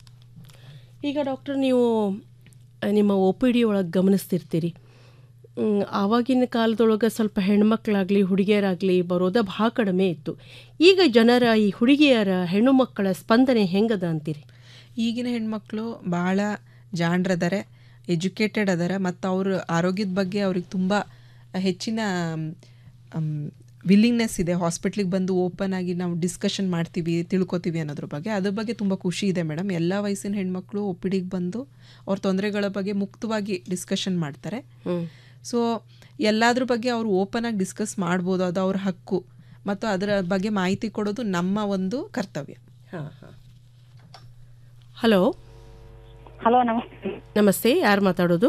ಈಗ ಡಾಕ್ಟರ್ ನೀವು ಆ, ನಿಮ್ಮ ಒ ಪಿ ಡಿ ಒಳಗೆ ಗಮನಿಸ್ತಿರ್ತೀರಿ ಮ್, ಆವಾಗಿನ ಕಾಲದೊಳಗೆ ಸ್ವಲ್ಪ ಹೆಣ್ಮಕ್ಳಾಗಲಿ ಹುಡುಗಿಯರಾಗಲಿ ಬರೋದ ಭಾಳ ಕಡಿಮೆ ಇತ್ತು ಈಗ ಜನರ ಈ ಹುಡುಗಿಯರ ಹೆಣ್ಣು ಮಕ್ಕಳ ಸ್ಪಂದನೆ ಹೆಂಗದ ಅಂತೀರಿ ಈಗಿನ ಹೆಣ್ಮಕ್ಳು ಭಾಳ ಜಾಣರದಾರೆ ಎಜುಕೇಟೆಡ್ ಅದಾರ ಮತ್ತು ಅವ್ರ ಆರೋಗ್ಯದ ಬಗ್ಗೆ ಅವ್ರಿಗೆ ತುಂಬ ಹೆಚ್ಚಿನ ವಿಲ್ಲಿಂಗ್ನೆಸ್ ಇದೆ ಹಾಸ್ಪಿಟ್ಲಿಗೆ ಬಂದು ಓಪನ್ ಆಗಿ ನಾವು ಡಿಸ್ಕಷನ್ ಮಾಡ್ತೀವಿ ತಿಳ್ಕೊತೀವಿ ಅನ್ನೋದ್ರ ಬಗ್ಗೆ ಅದ್ರ ಬಗ್ಗೆ ತುಂಬ ಖುಷಿ ಇದೆ ಮೇಡಮ್ ಎಲ್ಲ ವಯಸ್ಸಿನ ಹೆಣ್ಮಕ್ಳು ಒ ಪಿ ಡಿಗೆ ಬಂದು ಅವ್ರ ತೊಂದರೆಗಳ ಬಗ್ಗೆ ಮುಕ್ತವಾಗಿ ಡಿಸ್ಕಷನ್ ಮಾಡ್ತಾರೆ ಸೊ ಎಲ್ಲದ್ರ ಬಗ್ಗೆ ಅವರು ಓಪನ್ ಆಗಿ ಡಿಸ್ಕಸ್ ಮಾಡ್ಬೋದು ಅದು ಅವ್ರ ಹಕ್ಕು ಮತ್ತು ಅದರ ಬಗ್ಗೆ ಮಾಹಿತಿ ಕೊಡೋದು ನಮ್ಮ ಒಂದು ಕರ್ತವ್ಯ ಹಾಂ ಹಾಂ ಹಲೋ ಹಲೋ ನಮಸ್ತೆ ನಮಸ್ತೆ ಯಾರು ಮಾತಾಡೋದು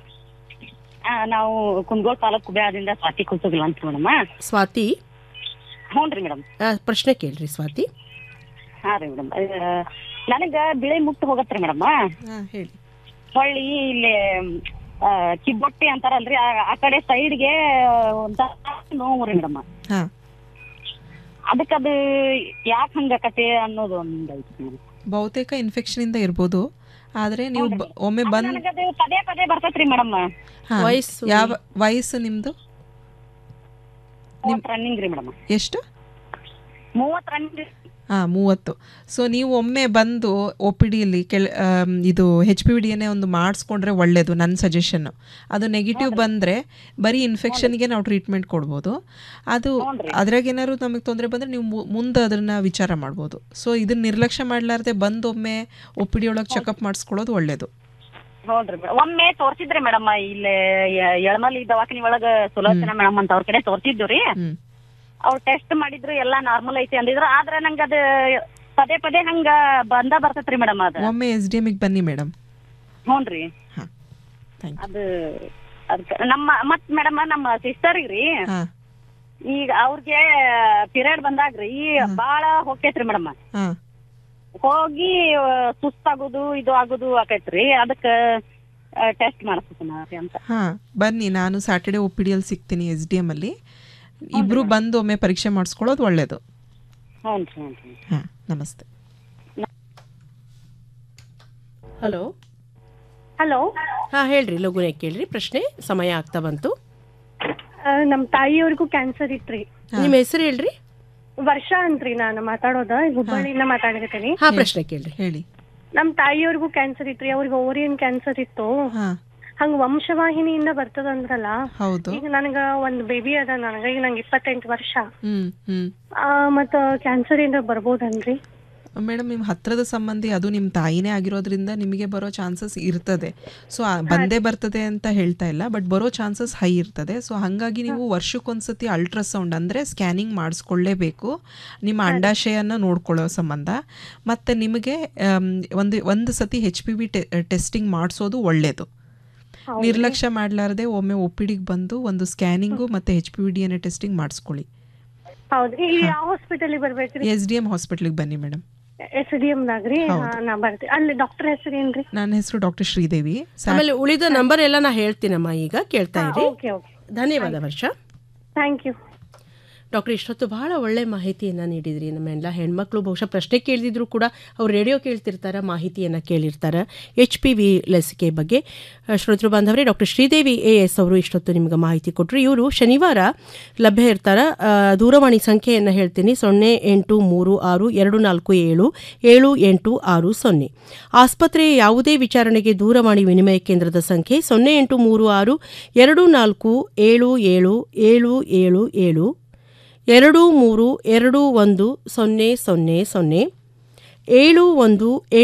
ಆ, ನಾವು ಕುಂದಗೋಳ ತಾಲೂಕು ಬ್ಯಾದಿಂದ ಸ್ವಾತಿ ಕುಸುಗಿಲ್ಲ ಅಂತ ಮೇಡಮ್ ಸ್ವಾತಿ ಹ್ಞೂ ರೀ ಮೇಡಮ್ ಆ, ಪ್ರಶ್ನೆ ಕೇಳ್ರಿ ಸ್ವಾತಿ ಹಾ ರೀ ಮೇಡಮ್ ನನಗ ಬಿಳೆ ಮುಟ್ಟು ಹೋಗತ್ರಿ ಮೇಡಮ್ ಹೇಳಿ ಹೊಳ್ಳಿ ಇಲ್ಲಿ ಆ, ಕಿಬ್ಬೊಟ್ಟಿ ಅಂತಾರಲ್ರಿ ಆ- ಆ ಕಡೆ ಸೈಡ್ಗೆ ಒಂಥರ ನೋವು ರೀ ಮೇಡಮ್ ಹಾಂ ಅದಕ್ಕದು ಯಾಕೆ ಹಂಗಾಕತೆ ಅನ್ನೋದು ಒಂದು ಐತಿ ಮೇಡಮ್ ಬಹುತೇಕ ಇನ್ಫೆಕ್ಷನಿಂದ ಇರ್ಬೋದು ಆದರೆ ನೀವು ಬ- ಒಮ್ಮೆ ಬಂದು ನನಗದು ಪದೇ ಪದೇ ಬರ್ತೈತ್ರಿ ಮೇಡಮ್ ಹಾಂ ವಯಸ್ಸು? ಯಾವ ವಯಸ್ಸು ನಿಮ್ಮದು ಮೂವತ್ತು ರನ್ನಿಂಗ್ ರೀ ಮೇಡಮ್ ಎಷ್ಟು ಮೂವತ್ತು ರನ್ನಿಂಗ್ ಹಾಂ ಮೂವತ್ತು ಸೊ ನೀವು ಒಮ್ಮೆ ಬಂದು ಒ ಪಿ ಡಿಯಲ್ಲಿ ಕೆಳ ಆಮ್, ಇದು ಹೆಚ್ ಪಿ ವಿ ಡಿಯನ್ನೇ ಒಂದು ಮಾಡಿಸ್ಕೊಂಡ್ರೆ ಒಳ್ಳೆಯದು ನನ್ನ ಸಜೆಷನ್ನು ಅದು ನೆಗೆಟಿವ್ ಬಂದರೆ ಬರೀ ಇನ್ಫೆಕ್ಷನ್ಗೆ ನಾವು ಟ್ರೀಟ್ಮೆಂಟ್ ಕೊಡ್ಬೋದು ಅದು ಅದ್ರಾಗ ಏನಾದ್ರು ನಮಗೆ ತೊಂದರೆ ಬಂದರೆ ನೀವು ಮು- ಮುಂದೆ ಅದನ್ನು ವಿಚಾರ ಮಾಡ್ಬೋದು ಸೊ ಇದನ್ನ ನಿರ್ಲಕ್ಷ್ಯ ಮಾಡಲಾರ್ದೆ ಬಂದು ಒಮ್ಮೆ ಒ ಪಿ ಡಿ ಒಳಗೆ ಚೆಕಪ್ ಮಾಡಿಸ್ಕೊಳ್ಳೋದು ಒಳ್ಳೆಯದು ನೋಡ್ರಿ ಮೇಡಮ್ ಒಮ್ಮೆ ತೋರ್ಸಿದ್ರಿ ಮೇಡಮ್ ಇಲ್ಲಿ ಯ- ಯಳಮಲ್ಲಿ ದವಾಖಾನಿ ಒಳಗ ಸುಲೋಚನಾ ಮೇಡಮ್ ಅಂತ ಅವ್ರ ಕಡೆ ತೋರ್ಸಿದ್ದು ರೀ ಅವ್ರು ಟೆಸ್ಟ್ ಮಾಡಿದ್ರು ಎಲ್ಲಾ ನಾರ್ಮಲ್ ಐತಿ ಅಂದಿದ್ರು ಆದ್ರೆ ನಂಗ ಅದ ಪದೇ ಪದೇ ಹಂಗ ಬಂದ ಬರ್ತೈತ್ರಿ ಮೇಡಮ್ ಅದ ಒಮ್ಮೆ ಎಸ್ ಡಿ ಎಮಿಗೆ ಬನ್ನಿ ಮೇಡಮ್ ಹ್ಞೂನ್ರಿ thank ಅದು ಅದಕ್ಕ ನಮ್ಮ ಮತ್ ಮೇಡಮ್ ನಮ್ಮ ಸಿಸ್ಟರ್ಗ್ ರೀ ಹಾಂ ಈಗ ಅವ್ರಿಗೆ ಪಿರಿಯಡ್ ಬಂದಾಗ್ರಿ ಬಾಳ ಹೋಗ್ತೈತ್ರಿ ಮೇಡಮ್ ಹಾಂ ಹೋಗಿ ಆ, ಸುಸ್ತಾಗೋದು ಇದು ಆಗೋದು ಆಕೈತ್ರಿ ಅದಕ್ಕ ಟೆಸ್ಟ್ ಮಾಡಿಸ್ತೀನಿ ಅಂತ ಹಾಂ ಬನ್ನಿ ನಾನು ಸ್ಯಾಟರ್ಡೆ ಒ ಪಿ ಡಿಯಲ್ಲಿ ಸಿಗ್ತೀನಿ ಎಸ್ ಡಿ ಎಮಲ್ಲಿ ಇಬ್ಬರು ಬಂದು ಒಮ್ಮೆ ಪರೀಕ್ಷೆ ಮಾಡಿಸ್ಕೊಳ್ಳೋದು ಒಳ್ಳೆಯದು ಹ್ಞೂನ್ರಿ ಹ್ಞೂನ್ರಿ ಹಾಂ ನಮಸ್ತೆ ಹಲೋ ಹಲೋ ಹಾಂ ಹೇಳ್ರಿ ಲಘುನೆ ಕೇಳ್ರಿ ಪ್ರಶ್ನೆ ಸಮಯ ಆಗ್ತಾ ಬಂತು ನಮ್ಮ ತಾಯಿಯವ್ರಿಗೂ ಕ್ಯಾನ್ಸರ್ ಇತ್ರಿ ನಿಮ್ಮ ಹೆಸರು ಹೇಳ್ರಿ ವರ್ಷ ಅಂತ್ರಿ ನಾನು ಮಾತಾಡೋದ ಹುಬ್ಬಳ್ಳಿಯಿಂದ ಮಾತಾಡಿರ್ತೀನಿ ಹಾ ಪ್ರಶ್ನೆ ಕೇಳ್ರಿ ಹೇಳಿ ನಮ್ ತಾಯಿಯವ್ರಿಗೂ ಕ್ಯಾನ್ಸರ್ ಇತ್ರಿ ಅವ್ರಿಗೆ ಓರಿಯನ್ ಕ್ಯಾನ್ಸರ್ ಇತ್ತು ಹಂಗ ವಂಶವಾಹಿನಿಯಿಂದ ಬರ್ತದಂದ್ರಲ್ಲ ಹೌದು ಈಗ ನನಗ ಒಂದ್ ಬೇಬಿ ಅದ ನನಗ ಈಗ ನಂಗೆ ಇಪ್ಪತ್ತೆಂಟು ವರ್ಷ ಹ್ಮ್ ಹ್ಮ್ ಆ, ಮತ್ತ ಕ್ಯಾನ್ಸರ್ ಇಂದ ಬರ್ಬೋದನ್ರಿ ಮೇಡಮ್ ನಿಮ್ಮ ಹತ್ರದ ಸಂಬಂಧಿ ಅದು ನಿಮ್ಮ ತಾಯಿನೇ ಆಗಿರೋದ್ರಿಂದ ನಿಮಗೆ ಬರೋ ಚಾನ್ಸಸ್ ಇರ್ತದೆ ಸೊ ಬಂದೇ ಬರ್ತದೆ ಅಂತ ಹೇಳ್ತಾ ಇಲ್ಲ ಬಟ್ ಬರೋ ಚಾನ್ಸಸ್ ಹೈ ಇರ್ತದೆ ಸೊ ಹಾಗಾಗಿ ನೀವು ವರ್ಷಕ್ಕೊಂದ್ಸತಿ ಅಲ್ಟ್ರಾಸೌಂಡ್ ಅಂದರೆ ಸ್ಕ್ಯಾನಿಂಗ್ ಮಾಡಿಸ್ಕೊಳ್ಳೇಬೇಕು ನಿಮ್ಮ ಅಂಡಾಶಯನ ನೋಡ್ಕೊಳ್ಳೋ ಸಂಬಂಧ ಮತ್ತು ನಿಮಗೆ ಆಮ್, ಒಂದು ಒಂದು ಸತಿ ಹೆಚ್ ಪಿ ವಿ ಟೆಸ್ಟಿಂಗ್ ಮಾಡಿಸೋದು ಒಳ್ಳೆಯದು ನಿರ್ಲಕ್ಷ್ಯ ಮಾಡಲಾರದೆ ಒಮ್ಮೆ ಒ ಪಿ ಡಿಗೆ ಬಂದು ಒಂದು ಸ್ಕ್ಯಾನಿಂಗು ಮತ್ತು H P V D N A testing ಮಾಡಿಸ್ಕೊಳ್ಳಿ ಹೌದು ಈ ಯಾವ ಹಾಸ್ಪಿಟಲ್ ಬರ್ಬೇಕ್ರಿ ಎಸ್ ಡಿ ಎಮ್ ಹಾಸ್ಪಿಟ್ಲಿಗೆ ಬನ್ನಿ ಮೇಡಮ್ ಎಸ್ ಡಿ ಎಂ ನಾಗ್ರಿ ಹಾ, ನಾ ಬರ್ತೀನಿ ಅಲ್ಲಿ ಡಾಕ್ಟರ್ ಹೆಸರು ಏನ್ರಿ ನನ್ನ ಹೆಸರು ಡಾಕ್ಟರ್ ಶ್ರೀದೇವಿ ಆಮೇಲೆ ಉಳಿದ ನಂಬರ್ ಎಲ್ಲ ನಾ ಹೇಳ್ತೀನಮ್ಮ ಈಗ ಕೇಳ್ತಾ ಇರಿ ಓಕೆ ಓಕೆ ಧನ್ಯವಾದ ವರ್ಷ ಥ್ಯಾಂಕ್ ಯು ಡಾಕ್ಟರ್ ಇಷ್ಟೊತ್ತು ಬಹಳ ಒಳ್ಳೆ ಮಾಹಿತಿಯನ್ನು ನೀಡಿದ್ರಿ ನಮ್ಮ ಎಲ್ಲ ಹೆಣ್ಮಕ್ಳು ಬಹುಶಃ ಪ್ರಶ್ನೆ ಕೇಳಿದ್ರು ಕೂಡ ಅವ್ರು ರೇಡಿಯೋ ಕೇಳ್ತಿರ್ತಾರೆ ಮಾಹಿತಿಯನ್ನು ಕೇಳಿರ್ತಾರೆ ಎಚ್ ಪಿ ವಿ ಲಸಿಕೆ ಬಗ್ಗೆ ಆ, ಶ್ರೋತೃ ಬಾಂಧವರೇ ಡಾಕ್ಟರ್ ಶ್ರೀದೇವಿ ಎ ಎಸ್ ಅವರು ಇಷ್ಟೊತ್ತು ನಿಮ್ಗೆ ಮಾಹಿತಿ ಕೊಟ್ಟರು ಇವರು ಶನಿವಾರ ಲಭ್ಯ ಇರ್ತಾರೆ ಆ, ದೂರವಾಣಿ ಸಂಖ್ಯೆಯನ್ನು ಹೇಳ್ತೀನಿ ಸೊನ್ನೆ ಎಂಟು ಮೂರು ಆರು ಎರಡು ನಾಲ್ಕು ಏಳು ಏಳು ಎಂಟು ಆರು ಸೊನ್ನೆ ಆಸ್ಪತ್ರೆಯ ಯಾವುದೇ ವಿಚಾರಣೆಗೆ ದೂರವಾಣಿ ವಿನಿಮಯ ಕೇಂದ್ರದ ಸಂಖ್ಯೆ ಸೊನ್ನೆ ಎಂಟು ಮೂರು ಆರು ಎರಡು ನಾಲ್ಕು ಏಳು ಏಳು ಏಳು ಏಳು ಏಳು ಎರಡು ಮೂರು ಎರಡು ಒಂದು ಸೊನ್ನೆ ಸೊನ್ನೆ ಸೊನ್ನೆ ಏಳು ಒಂದು